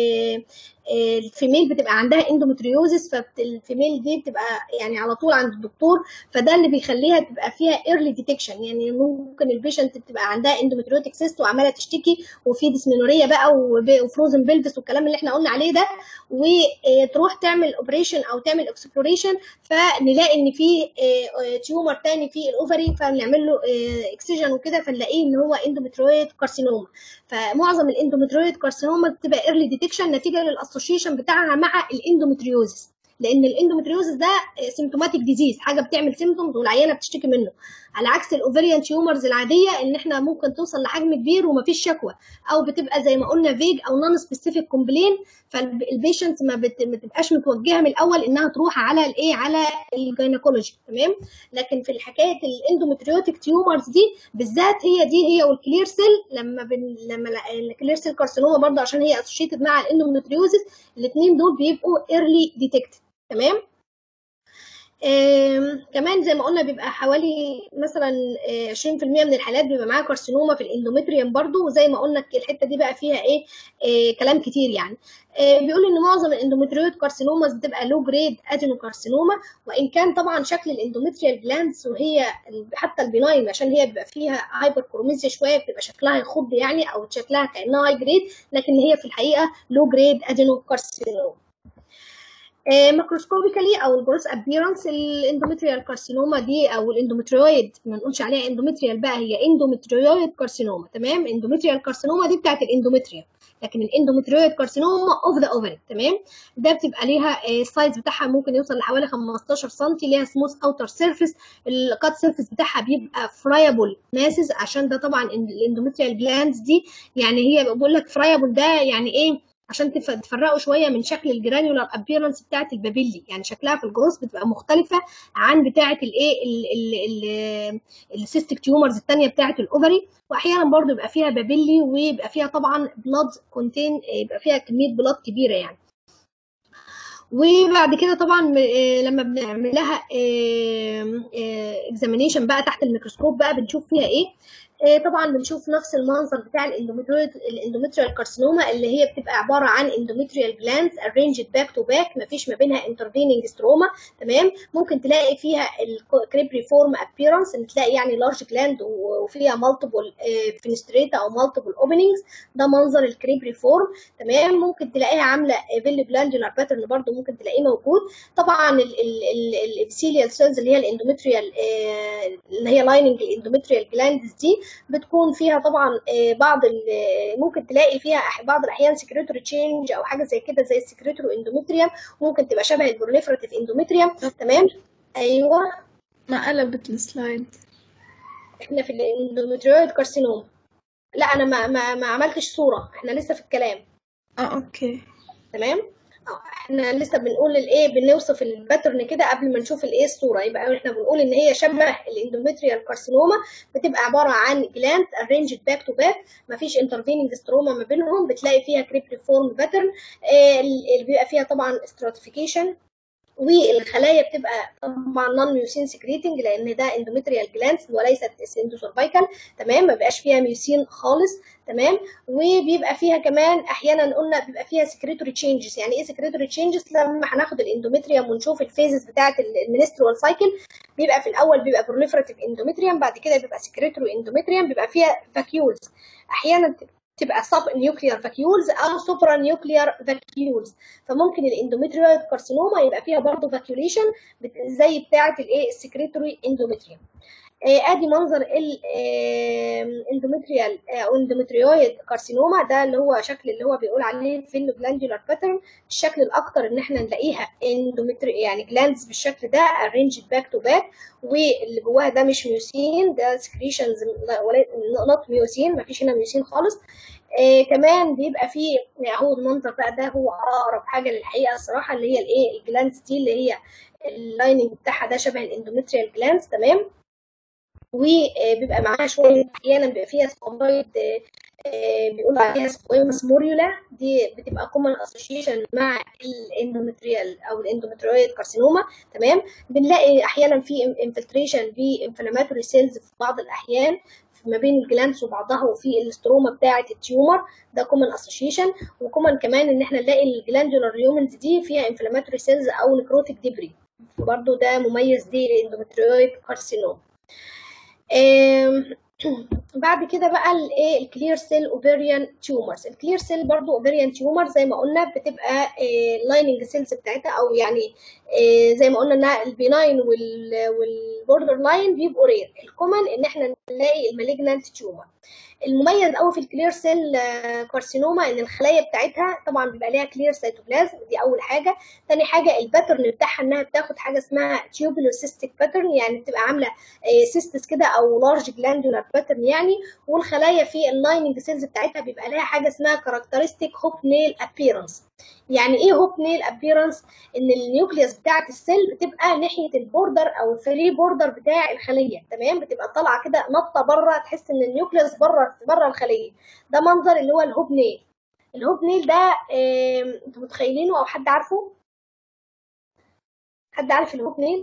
Speaker 1: الفيميل بتبقى عندها اندومتريوزس فالفيميل دي بتبقى يعني على طول عند الدكتور فده اللي بيخليها تبقى فيها ايرلي ديتكشن يعني ممكن البيشنت بتبقى عندها اندومتريوتيك سيست وعماله تشتكي وفي ديسمينوريا بقى وفروزن بيلفس والكلام اللي احنا قلنا عليه ده وتروح تعمل اوبريشن او تعمل اكسبلوريشن فنلاقي ان في تيومر تاني في الاوفري فنعمل له اكسجن وكده فنلاقيه ان هو اندومتريويد كارسينوما فمعظم الاندومتريويد كارسينوما بتبقى ايرلي ديتكشن نتيجه للاسوشيشن بتاعها مع الاندومتريوزس لان الاندومتريوزس ده سيمتوماتيك ديزيز حاجه بتعمل سيمتومز والعيانه بتشتكي منه على عكس الاوفريان تيومرز العاديه ان احنا ممكن توصل لحجم كبير ومفيش شكوى او بتبقى زي ما قلنا فيج او نون سبيسيفيك كومبلين فالبيشنت ما بتبقاش متوجهه من الاول انها تروح على الايه على الجينيكولوجي تمام لكن في الحكايه الاندومتريوتيك تيومرز دي بالذات هي دي هي والكلير سيل لما بن لما الكلير سيل كارسينوما برضه عشان هي اسوشيتد مع الاندومتريوزس الاثنين دول بيبقوا ايرلي ديتكتد تمام كمان زي ما قلنا بيبقى حوالي مثلا 20% من الحالات بيبقى معاها كارسينوما في الاندومتريوم برضو وزي ما قلنا الحته دي بقى فيها ايه, إيه كلام كتير يعني إيه بيقول ان معظم الاندومتريوت كارسينوماز بتبقى لو جريد ادينوكارسينوما وان كان طبعا شكل الاندومتريال جلاندز وهي حتى البناين عشان هي بيبقى فيها هايبر كروميزيا شويه بتبقى شكلها يخض يعني او شكلها كانها هاي جريد لكن هي في الحقيقه لو جريد ادينوكارسينوما ماكروسكوبيكالي او الجروس ابيرنس الاندومتريال كارسينوما دي او الاندومتريويد ما نقولش عليها اندومتريال بقى هي اندومتريويد كارسينوما تمام اندومتريال كارسينوما دي بتاعت الاندومتريال لكن الاندومتريويد كارسينوما اوف ذا اوفري تمام ده بتبقى ليها السايز بتاعها ممكن يوصل لحوالي 15 سم ليها سموث اوتر سيرفيس الكات سيرفيس بتاعها بيبقى فرايبل ماسز عشان ده طبعا الاندومتريال جلاندز دي يعني هي بقول لك فرايبل ده يعني ايه عشان تفرقوا شويه من شكل الجرانيولار ابيرنس بتاعه البابيلي يعني شكلها في الجروس بتبقى مختلفه عن بتاعه الايه السيستيك تيومرز الثانيه بتاعه الاوفري واحيانا برضو يبقى فيها بابيلي ويبقى فيها طبعا بلاد كونتين يبقى فيها كميه بلاد كبيره يعني وبعد كده طبعا لما بنعمل لها اكزامينيشن بقى تحت الميكروسكوب بقى بنشوف فيها ايه آه، طبعا بنشوف نفس المنظر بتاع الاندوميتريال الاندوميتريال كارسينوما اللي هي بتبقى عباره عن اندوميتريال جلاندز arranged باك تو باك مفيش ما بينها انترفيننج ستروما تمام ممكن تلاقي فيها الكريبري فورم ابييرنس ان تلاقي يعني لارج جلاند وفيها مالتيبل فينستريتا او مالتيبل اوبننجز ده منظر الكريبري فورم تمام ممكن تلاقيها عامله فيل جلاندولار باترن برضو ممكن تلاقيه موجود طبعا الابسيليال سيلز اللي هي الاندوميتريال اللي هي لايننج الاندوميتريال جلاندز دي بتكون فيها طبعا آه، بعض ال- ممكن تلاقي فيها أح- بعض الاحيان سكريتوري تشينج او حاجه زي كده زي السكريتوري اندوميتريوم ممكن تبقى شبه البروليفراتيف اندوميتريوم تمام ايوه
Speaker 2: ما قلبت السلايد
Speaker 1: احنا في الاندوميتريويد كارسينوم لا انا ما ما, ما عملتش صوره احنا لسه في الكلام
Speaker 2: اه اوكي
Speaker 1: تمام اه، احنا لسه بنقول الايه بنوصف الباترن كده قبل ما نشوف الايه الصوره يبقى احنا بنقول ان هي شبه الاندوميتريال كارسينوما بتبقى عباره عن جلاند ارينجد باك تو باك مفيش انترفيننج ستروما ما بينهم بتلاقي فيها كريبريفورم باترن اللي بيبقى فيها طبعا استراتيفيكيشن والخلايا بتبقى طبعا نون ميوسين سكريتنج لان ده اندوميتريال جلاندز وليست اندوسيرفايكال تمام ما بيبقاش فيها ميوسين خالص تمام وبيبقى فيها كمان احيانا قلنا بيبقى فيها سكريتوري تشينجز يعني ايه سكريتوري تشينجز لما هناخد الاندوميتريوم ونشوف الفيزز بتاعه المينسترال سايكل بيبقى في الاول بيبقى بروليفراتيف اندوميتريوم بعد كده بيبقى سكريتوري اندوميتريوم بيبقى فيها فاكيولز احيانا تبقى سب نيوكليار فاكيولز او سوبرا نيوكليار فاكيولز فممكن الاندوميتريويد كارسينوما يبقى فيها برضه فاكيوليشن زي بتاعه الايه السكريتوري اندوميتريوم آه، ادي منظر الاندوميتريال او اندوميتريويد كارسينوما ده اللي هو شكل اللي هو بيقول عليه فيلو جلاندولار باترن الشكل الاكتر ان احنا نلاقيها اندوميتري يعني جلاندز بالشكل ده ارينجد باك تو باك واللي جواها ده مش ميوسين ده سكريشنز نوت ميوسين مفيش هنا ميوسين خالص آه كمان بيبقى فيه اهو المنظر بقى ده هو اقرب حاجه للحقيقه الصراحه اللي هي الايه الجلاندز دي اللي هي اللايننج بتاعها ده شبه الاندوميتريال جلاندز تمام وبيبقى معاها شويه احيانا بيبقى فيها سبومبايد بيقولوا عليها سبويمس موريولا دي بتبقى كومن اسوشيشن مع الاندومتريال او الاندومتريويد كارسينوما تمام بنلاقي احيانا في انفلتريشن بانفلاماتوري سيلز في بعض الاحيان ما بين الجلاندز وبعضها وفي الاستروما بتاعه التيومر ده كومن اسوشيشن وكومن كمان ان احنا نلاقي الجلاندولار ريومنز دي فيها انفلاماتوري سيلز او نكروتيك ديبري برضو ده مميز دي الاندومتريويد كارسينوما بعد كده بقى الايه الكلير سيل اوفيريان تيومرز الكلير سيل برضو اوفيريان تيومر زي ما قلنا بتبقى اللايننج سيلز بتاعتها او يعني زي ما قلنا انها البيناين والبوردر لاين بيبقوا رير الكومن ان احنا نلاقي المالجنانت تيومر المميز قوي في الكلير سيل كارسينوما ان الخلايا بتاعتها طبعا بيبقى ليها كلير سيتوبلازم دي اول حاجه تاني حاجه الباترن بتاعها انها بتاخد حاجه اسمها تيوبولوسيستيك باترن يعني بتبقى عامله سيستس كده او لارج جلاندولار باترن يعني والخلايا في اللايننج سيلز بتاعتها بيبقى لها حاجه اسمها كاركترستيك هوب نيل ابييرنس يعني ايه هوب نيل ابييرنس ان النيوكليوس بتاعه السيل بتبقى ناحيه البوردر او الفري بوردر بتاع الخليه تمام بتبقى طالعه كده نطه بره تحس ان النيوكليوس بره بره الخليه ده منظر اللي هو الهوب نيل الهوب نيل ده انتوا متخيلينه او حد عارفه حد عارف الهوب نيل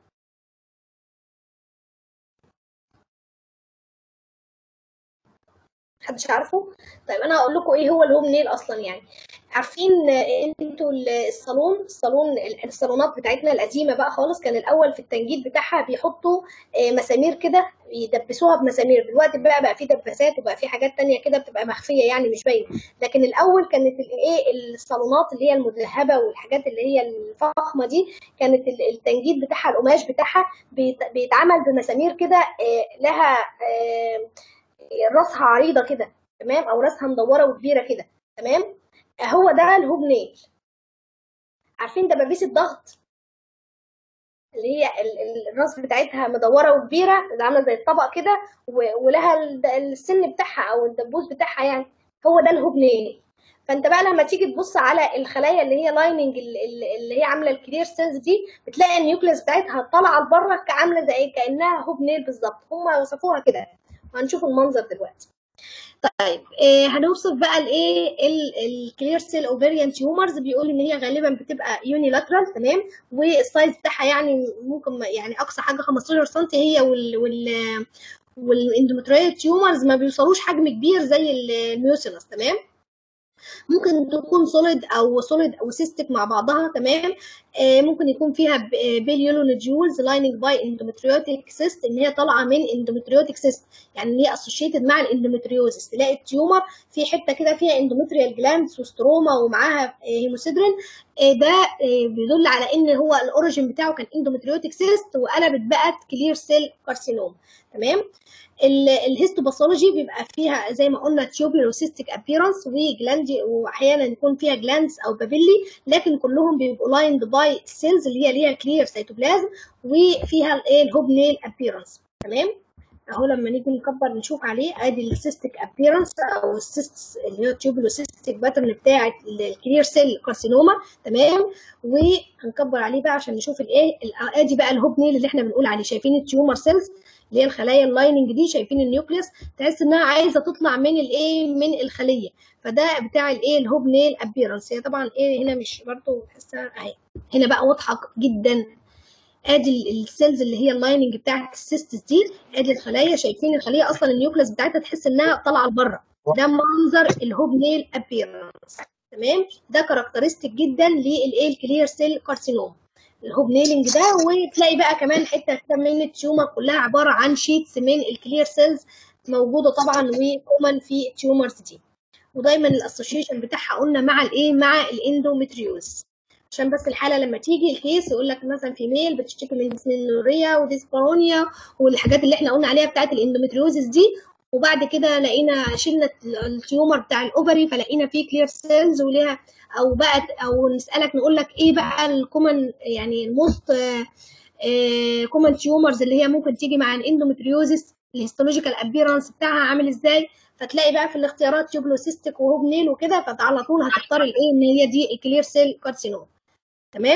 Speaker 1: محدش عارفه طيب انا هقول لكم ايه هو الهوم نيل اصلا يعني عارفين انتوا الصالون الصالون الصالونات بتاعتنا القديمه بقى خالص كان الاول في التنجيد بتاعها بيحطوا مسامير كده يدبسوها بمسامير دلوقتي بقى بقى في دباسات وبقى في حاجات تانية كده بتبقى مخفيه يعني مش باينه لكن الاول كانت الايه الصالونات اللي هي المذهبه والحاجات اللي هي الفخمه دي كانت التنجيد بتاعها القماش بتاعها بيتعمل بمسامير كده لها راسها عريضه كده تمام او راسها مدوره وكبيره كده تمام هو ده الهوب نيل عارفين دبابيس الضغط اللي هي الراس بتاعتها مدوره وكبيره عامله زي الطبق كده ولها السن بتاعها او الدبوس بتاعها يعني هو ده الهوب نيل فانت بقى لما تيجي تبص على الخلايا اللي هي لايننج اللي هي عامله الكلير سيلز دي بتلاقي النيوكليس بتاعتها طالعه لبره عامله زي كانها هوب نيل بالظبط هم وصفوها كده وهنشوف المنظر دلوقتي طيب آه هنوصف بقى الايه الكلير سيل اوفيريان تيومرز بيقول ان هي غالبا بتبقى يونيلاترال تمام والسايز بتاعها يعني ممكن يعني اقصى حاجه 15 سم هي وال وال والاندومتريال تيومرز ما بيوصلوش حجم كبير زي الميوسينس تمام ممكن تكون سوليد او سوليد او سيستك مع بعضها تمام آه ممكن يكون فيها بيليولو نوديولز لايننج باي اندومتريوتيك سيست ان هي طالعه من اندومتريوتيك سيست يعني ان هي اسوشيتد مع الاندومتريوزس تلاقي التيومر في حته كده فيها اندومتريال جلاندز وستروما ومعاها هيموسيدرين آه ده آه بيدل على ان هو الاوريجين بتاعه كان اندومتريوتيك سيست وقلبت بقت كلير سيل كارسينوم تمام الهيستوباثولوجي بيبقى فيها زي ما قلنا تيوبيروسيستيك ابييرنس وجلاندي واحيانا يكون فيها جلاندز او بابيلي لكن كلهم بيبقوا لايند باي سيلز اللي هي ليها كلير سيتوبلازم وفيها الايه الهوبنيل ابييرنس تمام اهو لما نيجي نكبر نشوف عليه ادي السيستيك ابييرنس او السيست اللي هي التيوبيروسيستيك باترن بتاعه الكلير سيل كارسينوما تمام وهنكبر عليه بقى عشان نشوف الايه ادي بقى الهوبنيل اللي احنا بنقول عليه شايفين التيومر سيلز اللي هي الخلايا اللايننج دي شايفين النيوكليوس تحس انها عايزه تطلع من الايه من الخليه فده بتاع الايه الهوب نيل ابيرنس هي طبعا ايه هنا مش برضه تحسها اهي هنا بقى واضحه جدا ادي السيلز اللي هي اللايننج بتاعت السيستس دي ادي الخلايا شايفين الخليه اصلا النيوكليوس بتاعتها تحس انها طالعه لبره ده منظر الهوب نيل ابيرنس تمام ده كاركترستيك جدا للايه الكلير سيل كارسينوم الهوب نيلنج ده وتلاقي بقى كمان حته كده من التيومر كلها عباره عن شيتس من الكلير سيلز موجوده طبعا وكومن في التيومرز دي ودايما الاسوشيشن بتاعها قلنا مع الايه مع الاندومتريوز عشان بس الحاله لما تيجي الكيس يقول لك مثلا في ميل بتشتكي من ديسنوريا وديسبارونيا والحاجات اللي احنا قلنا عليها بتاعت الاندومتريوزس دي وبعد كده لقينا شلنا التيومر بتاع الاوفري فلقينا فيه كلير سيلز وليها او بقت او نسالك نقول لك ايه بقى الكومن يعني الموست كومن تيومرز اللي هي ممكن تيجي مع الاندومتريوزس الهيستولوجيكال ابيرنس بتاعها عامل ازاي فتلاقي بقى في الاختيارات تيوبلوسيستيك وهوبنيل وكده فعلى طول هتختار الايه ان هي دي الكلير سيل كارسينوم تمام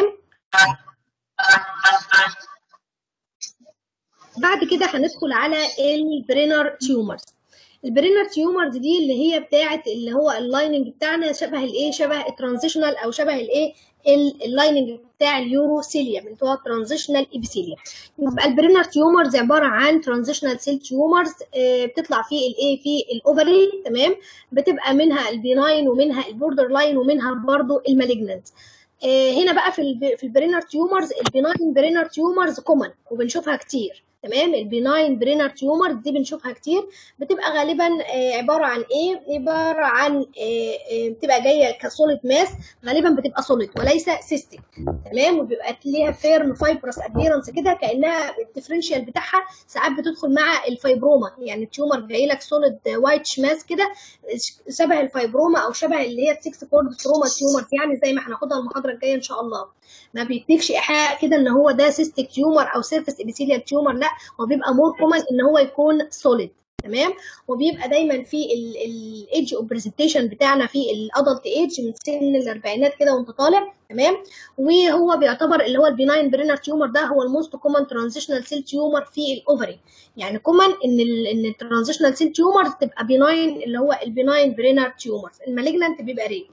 Speaker 1: بعد كده هندخل على البرينر تيومرز البرينر تيومرز دي اللي هي بتاعه اللي هو اللايننج بتاعنا شبه الايه شبه الترانزيشنال او شبه الايه اللايننج بتاع اليوروسيليوم اللي هو ترانزيشنال ايبيثيليوم يبقى البرينر تيومرز عباره عن ترانزيشنال سيل تيومرز بتطلع في الايه في الاوفري تمام بتبقى منها البيناين ومنها البوردر لاين ومنها برضو المالجننت هنا بقى في في البرينر تيومرز البيناين برينر تيومرز كومن وبنشوفها كتير تمام البيناين برينر تيومر دي بنشوفها كتير بتبقى غالبا عباره عن ايه عباره عن بتبقى جايه كسوليد ماس غالبا بتبقى سوليد وليس سيستيك تمام وبيبقى ليها فيرم فايبرس ابيرنس كده كانها الديفرنشال بتاعها ساعات بتدخل مع الفايبروما يعني التيومر جاي لك سوليد وايت ماس كده شبه الفايبروما او شبه اللي هي السكس كورد تروما تيومر يعني زي ما هناخدها المحاضره الجايه ان شاء الله ما بيديكش ايحاء كده ان هو ده سيستيك تيومر او سيرفيس ابيثيليال تيومر لا هو بيبقى مور كومن ان هو يكون سوليد تمام وبيبقى دايما في الايدج اوف برزنتيشن بتاعنا في الادلت ايدج من سن الاربعينات كده وانت طالع تمام وهو بيعتبر اللي هو البيناين برينر تيومر ده هو الموست كومن ترانزيشنال سيل تيومر في الاوفري يعني كومن ان ال ان الترانزيشنال سيل تيومر تبقى بيناين اللي هو البيناين برينر تيومر المالجنانت بيبقى رير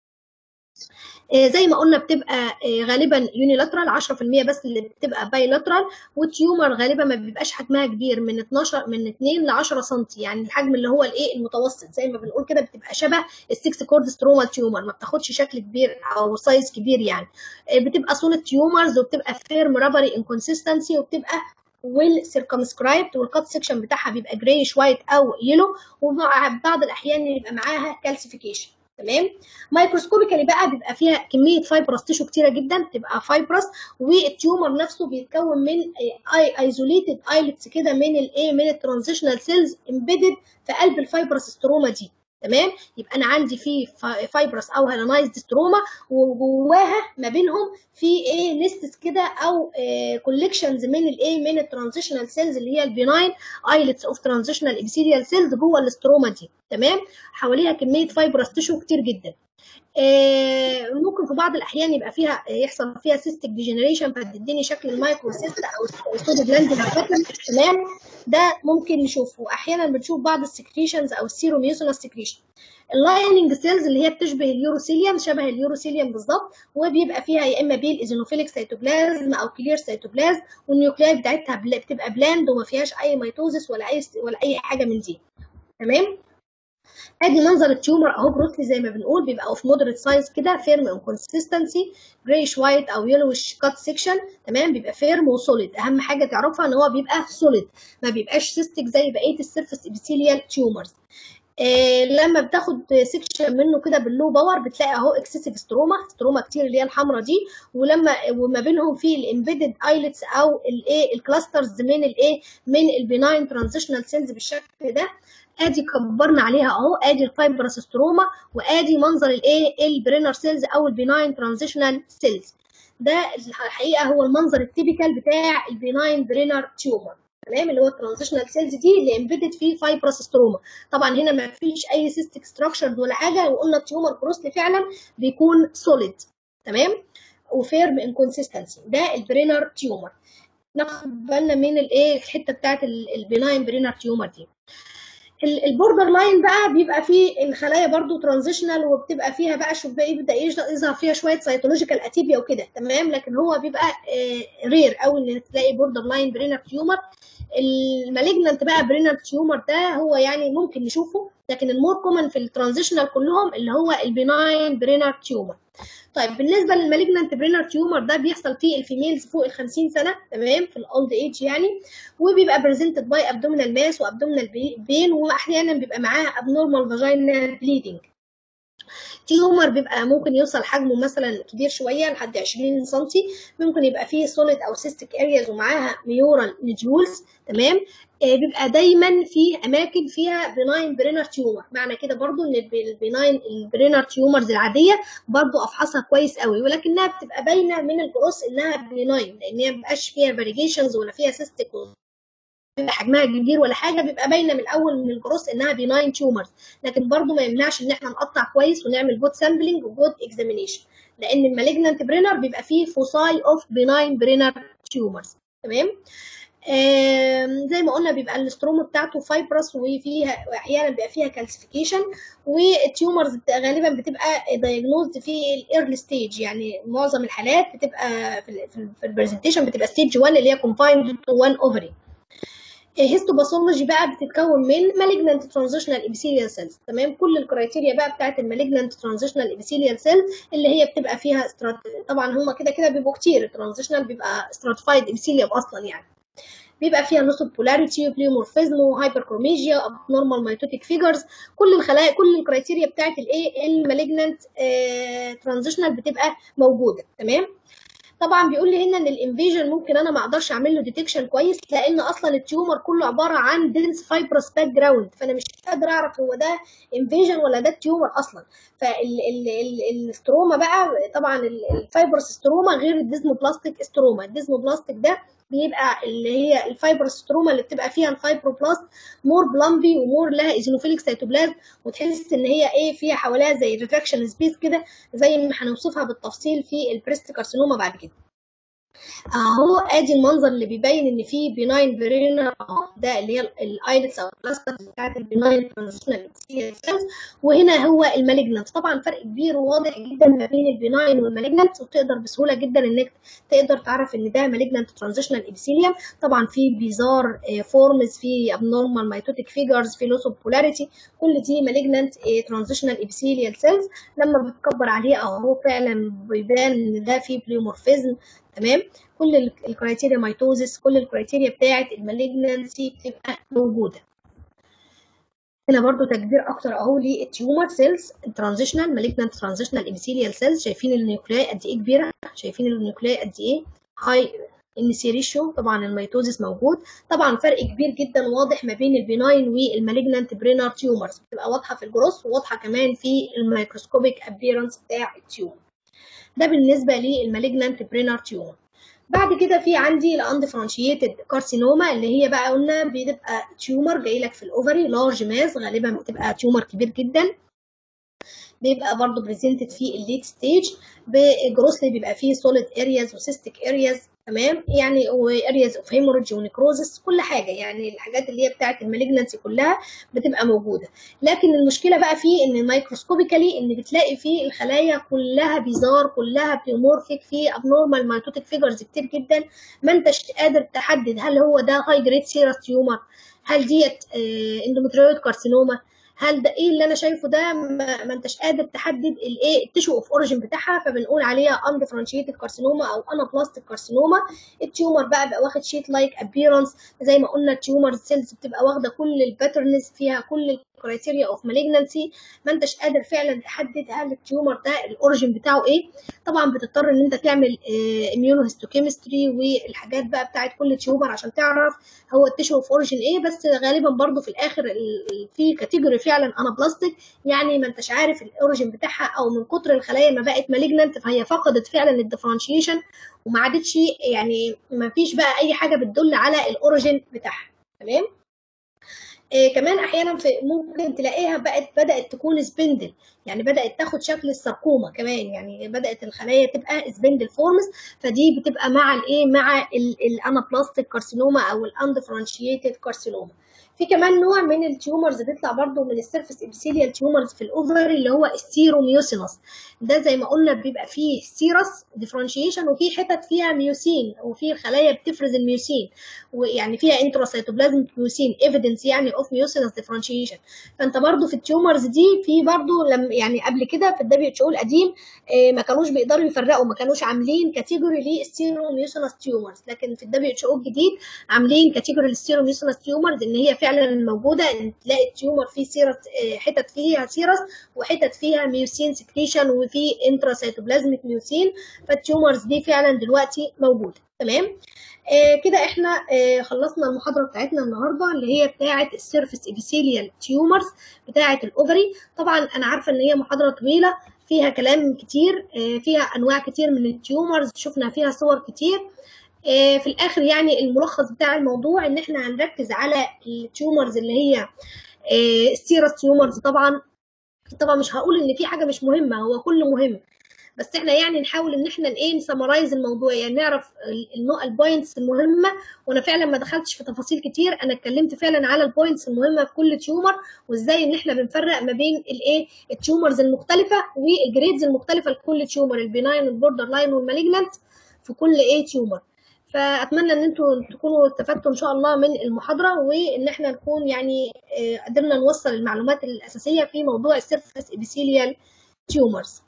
Speaker 1: زي ما قلنا بتبقى غالبا يونيلاترال 10% بس اللي بتبقى بايلاترال والتيومر غالبا ما بيبقاش حجمها كبير من 12 من 2 ل 10 سم يعني الحجم اللي هو الايه المتوسط زي ما بنقول كده بتبقى شبه السكس كورد ستروما تيومر ما بتاخدش شكل كبير او سايز كبير يعني بتبقى سوليد تيومرز وبتبقى فيرم رابري انكونسستنسي وبتبقى ويل سيركمسكرايبد والكات سيكشن بتاعها بيبقى جرايش وايت او يلو ومع بعض الاحيان يبقى معاها كالسيفيكيشن تمام مايكروسكوبيكالي بقى بيبقى فيها كميه فايبرس تيشو كتيره جدا بتبقى فايبرس والتيومر نفسه بيتكون من اي ايزوليتد ايلتس كده من الايه من الترانزيشنال سيلز امبيدد في قلب الفايبرس ستروما دي تمام يبقى انا عندي في فايبرس او هيلانايزد ستروما وجواها ما بينهم في ايه نستس كده او كولكشنز من الايه من الترانزيشنال سيلز اللي هي البيناين ايلتس اوف ترانزيشنال ابيثيليال سيلز جوه الاستروما دي تمام حواليها كميه فايبرس تيشو كتير جدا آه ممكن في بعض الاحيان يبقى فيها يحصل فيها سيستيك ديجنريشن فتديني شكل المايكرو سيست او السودو جلاند تمام ده ممكن نشوفه واحيانا بنشوف بعض السكريشنز او السيروميوسينال سكريشن اللايننج سيلز اللي هي بتشبه اليوروسيليوم شبه اليوروسيليوم بالظبط وبيبقى فيها يا اما بيل ايزينوفيليك سيتوبلازم او كلير سيتوبلازم والنيوكلياي بتاعتها بل- بتبقى بلاند وما فيهاش اي ميتوزس ولا اي ولا اي حاجه من دي تمام ادي منظر التيومر اهو جروثلي زي ما بنقول بيبقى اوف مودريت سايز كده فيرم ان كونسيستنسي جريش وايت او يلوش كات سيكشن تمام بيبقى فيرم وسوليد اهم حاجه تعرفها ان هو بيبقى سوليد ما بيبقاش سيستيك زي بقيه السيرفس ابيثيليال تيومرز آه لما بتاخد سيكشن منه كده باللو باور بتلاقي اهو اكسسيف ستروما ستروما كتير اللي هي الحمراء دي ولما وما بينهم في الامبيدد ايلتس او الايه الكلاسترز من الايه من البناين ترانزيشنال سيلز بالشكل ده ادي كبرنا عليها اهو ادي الفايبرس ستروما وادي منظر الايه البرينر سيلز او البناين ترانزيشنال سيلز ده الحقيقه هو المنظر التيبيكال بتاع البناين برينر تيومر تمام اللي هو الترانزيشنال سيلز دي اللي امبيدد فيه فايبرس ستروما طبعا هنا ما فيش اي سيستيك ستراكشر ولا حاجه وقلنا التيومر كروسلي فعلا بيكون سوليد تمام وفيرم انكونسيستنسي ده البرينر تيومر ناخد بالنا من الايه الحته بتاعت البناين برينر تيومر دي ال- البوردر لاين بقى بيبقى فيه الخلايا برضو ترانزيشنال وبتبقى فيها بقى شوف بقى يبدا يظهر يظهر فيها شويه سيتولوجيكال اتيبيا وكده تمام لكن هو بيبقى رير قوي ان تلاقي بوردر لاين برينر تيومر المالجنانت بقى برينر تيومر ده هو يعني ممكن نشوفه لكن المور كومن في الترانزيشنال كلهم اللي هو البناين برينر تيومر طيب بالنسبه للمالجنانت برينر تيومر ده بيحصل فيه الفيميلز فوق ال 50 سنه تمام في الاولد ايج يعني وبيبقى بريزنتد باي ابدومينال ماس وابدومينال بين واحيانا بيبقى معاه ابنورمال فاجينال بليدنج تيومر بيبقى ممكن يوصل حجمه مثلا كبير شويه لحد 20 سم ممكن يبقى فيه سوليد او سيستيك ارياز ومعاها ميورال نيديولز تمام آه بيبقى دايما في اماكن فيها بناين برينر تيومر معنى كده برضو ان البناين البرينر تيومرز العاديه برضو افحصها كويس قوي ولكنها بتبقى باينه من الجروس انها بناين لان هي مبقاش فيها فاريجيشنز ولا فيها سيستيك حجمها كبير ولا حاجه بيبقى باينه من الاول من الجروس انها بناين تيومرز لكن برضو ما يمنعش ان احنا نقطع كويس ونعمل جود سامبلنج وجود اكزامينيشن لان المالجنانت برينر بيبقى فيه فوساي اوف بناين برينر تيومرز تمام زي ما قلنا بيبقى الاستروما بتاعته فايبرس وفيها احيانا بيبقى فيها كالسيفيكيشن والتيومرز غالبا بتبقى دايجنوزد في الايرلي ستيج يعني معظم الحالات بتبقى في البرزنتيشن بتبقى ستيج 1 اللي هي كونفايند تو 1 اوفري هيستوباثولوجي بقى بتتكون من مالجنانت ترانزيشنال ابيثيليال سيلز تمام كل الكرايتيريا بقى بتاعت المالجنانت ترانزيشنال ابيثيليال سيلز اللي هي بتبقى فيها استرات... طبعا هما كده كده بيبقوا كتير الترانزيشنال بيبقى ستراتيفايد ابيثيليوم اصلا يعني بيبقى فيها لوس اوف بولاريتي وبليومورفيزم وهايبركروميجيا ابنورمال مايتوتيك فيجرز كل الخلايا كل الكرايتيريا بتاعت الايه المالجنانت ترانزيشنال بتبقى موجوده تمام طبعا بيقول لي هنا ان الانفيجن ممكن انا ما اقدرش اعمل له ديتكشن كويس لان اصلا التيومر كله عباره عن دنس فايبرس باك جراوند فانا مش قادر اعرف هو ده انفيجن ولا ده التيومر اصلا فالاستروما بقى طبعا الفايبرس ستروما غير الديزموبلاستيك استروما الديزموبلاستيك ده بيبقى اللي هي الفايبرس ستروما اللي بتبقى فيها الفايبروبلاست مور بلامبي ومور لها ايزينوفيليك سيتوبلازم وتحس ان هي ايه فيها حواليها زي ريتراكشن سبيس كده زي ما هنوصفها بالتفصيل في البريست كارسينوما بعد كده اهو ادي المنظر اللي بيبين ان في بيناين برينر ده اللي هي الايلتس او الكلاستر بتاعت البيناين ترانزيشنال سيلز وهنا هو المالجنانت طبعا فرق كبير وواضح جدا ما بين البيناين والمالجنانت وتقدر بسهوله جدا انك تقدر تعرف ان ده مالجنانت ترانزيشنال ابيثيليوم طبعا في بيزار فورمز في ابنورمال مايتوتيك فيجرز في لوس اوف بولاريتي كل دي مالجنانت ترانزيشنال ابيثيليال سيلز لما بتكبر عليه اهو فعلا بيبان ان ده في بليومورفيزم تمام كل الكرايتيريا ميتوزس كل الكرايتيريا بتاعه المالجنسي بتبقى موجوده هنا برضو تكبير اكتر اهو للتيومر سيلز الترانزيشنال مالجنانت ترانزيشنال ابيثيليال سيلز شايفين النيوكلياي قد ايه كبيره شايفين النيوكلياي قد ايه هاي ان سي ريشيو طبعا الميتوزس موجود طبعا فرق كبير جدا واضح ما بين البناين والمالجنانت برينر تيومرز بتبقى واضحه في الجروس وواضحه كمان في الميكروسكوبيك ابيرنس بتاع التيومر ده بالنسبه للمالجنانت برينر تيومر بعد كده في عندي الاندفرنشيتد كارسينوما اللي هي بقى قلنا بتبقى تيومر جاي لك في الاوفري لارج ماس غالبا بتبقى تيومر كبير جدا بيبقى برضو بريزنتد في الليت ستيج بجروسلي بيبقى فيه سوليد ارياز وسيستيك ارياز تمام يعني وارياز اوف هيموريدج ونكروزس كل حاجه يعني الحاجات اللي هي بتاعه المالجنسي كلها بتبقى موجوده لكن المشكله بقى فيه ان مايكروسكوبيكالي ان بتلاقي فيه الخلايا كلها بيزار كلها بيومورفيك في ابنورمال مايتوتيك فيجرز كتير جدا ما انتش قادر تحدد هل هو ده هاي جريد سيرس تيومر هل ديت اندومتريويد كارسينوما هل ده ايه اللي انا شايفه ده ما, ما انتش قادر تحدد الايه التشو اوف اوريجين بتاعها فبنقول عليها اندفرنشيتد كارسينوما او انابلاستيك كارسينوما التيومر بقى بيبقى واخد شيت لايك ابييرنس زي ما قلنا التيومر سيلز بتبقى واخده كل الباترنز فيها كل الكرايتيريا اوف مالجنسي ما انتش قادر فعلا تحدد هل التيومر ده الاوريجين بتاعه ايه طبعا بتضطر ان انت تعمل اميونو هيستوكيمستري والحاجات بقى بتاعت كل تيومر عشان تعرف هو التشو اوف اوريجين ايه بس غالبا برضو في الاخر في كاتيجوري فعلا انابلاستيك يعني ما انتش عارف الاوريجين بتاعها او من كتر الخلايا ما بقت مالجننت فهي فقدت فعلا الديفرنشيشن وما عادتش يعني ما فيش بقى اي حاجه بتدل على الاوريجين بتاعها تمام إيه كمان احيانا في ممكن تلاقيها بقت بدات تكون سبندل يعني بدات تاخد شكل الساركوما كمان يعني بدات الخلايا تبقى سبندل فورمز فدي بتبقى مع الايه مع الانابلاستيك كارسينوما او الاندفرنشيتد كارسينوما في كمان نوع من التيومرز بيطلع برضو من السيرفس ابيثيليال تيومرز في الاوفري اللي هو السيروميوسينس ده زي ما قلنا بيبقى فيه سيرس ديفرنشيشن وفي حتت فيها ميوسين وفي خلايا بتفرز الميوسين ويعني فيها انتراسيتوبلازميك ميوسين ايفيدنس يعني اوف ميوسينس ديفرنشيشن فانت برضو في التيومرز دي في برضو لم يعني قبل كده في الدبليو اتش او القديم ما كانوش بيقدروا يفرقوا ما كانوش عاملين كاتيجوري للسيروميوسينس تيومرز لكن في الدبليو اتش او الجديد عاملين كاتيجوري للسيروميوسينس تيومرز ان هي فعلا موجوده ان تلاقي التيومر فيه سيرس حتت فيها سيرس وحتت فيها ميوسين سكريشن وفي انتراسيتوبلازميك ميوسين فالتيومرز دي فعلا دلوقتي موجوده تمام آه كده احنا آه خلصنا المحاضره بتاعتنا النهارده اللي هي بتاعه السيرفيس ابيثيليال تيومرز بتاعه الاوفري طبعا انا عارفه ان هي محاضره طويله فيها كلام كتير آه فيها انواع كتير من التيومرز شفنا فيها صور كتير في الاخر يعني الملخص بتاع الموضوع ان احنا هنركز على التيومرز اللي هي السيرس تيومرز طبعا طبعا مش هقول ان في حاجه مش مهمه هو كله مهم بس احنا يعني نحاول ان احنا ايه نسمرايز الموضوع يعني نعرف البوينتس المهمه وانا فعلا ما دخلتش في تفاصيل كتير انا اتكلمت فعلا على البوينتس المهمه في كل تيومر وازاي ان احنا بنفرق ما بين الايه التيومرز المختلفه والجريدز المختلفه لكل تيومر البناين والبوردر لاين والمالجنانت في كل ايه تيومر فاتمنى ان انتوا تكونوا استفدتوا ان شاء الله من المحاضره وان احنا نكون يعني قدرنا نوصل المعلومات الاساسيه في موضوع السيرفس ابيثيليال تيومرز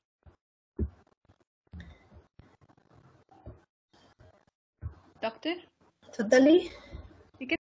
Speaker 4: دكتور
Speaker 1: اتفضلي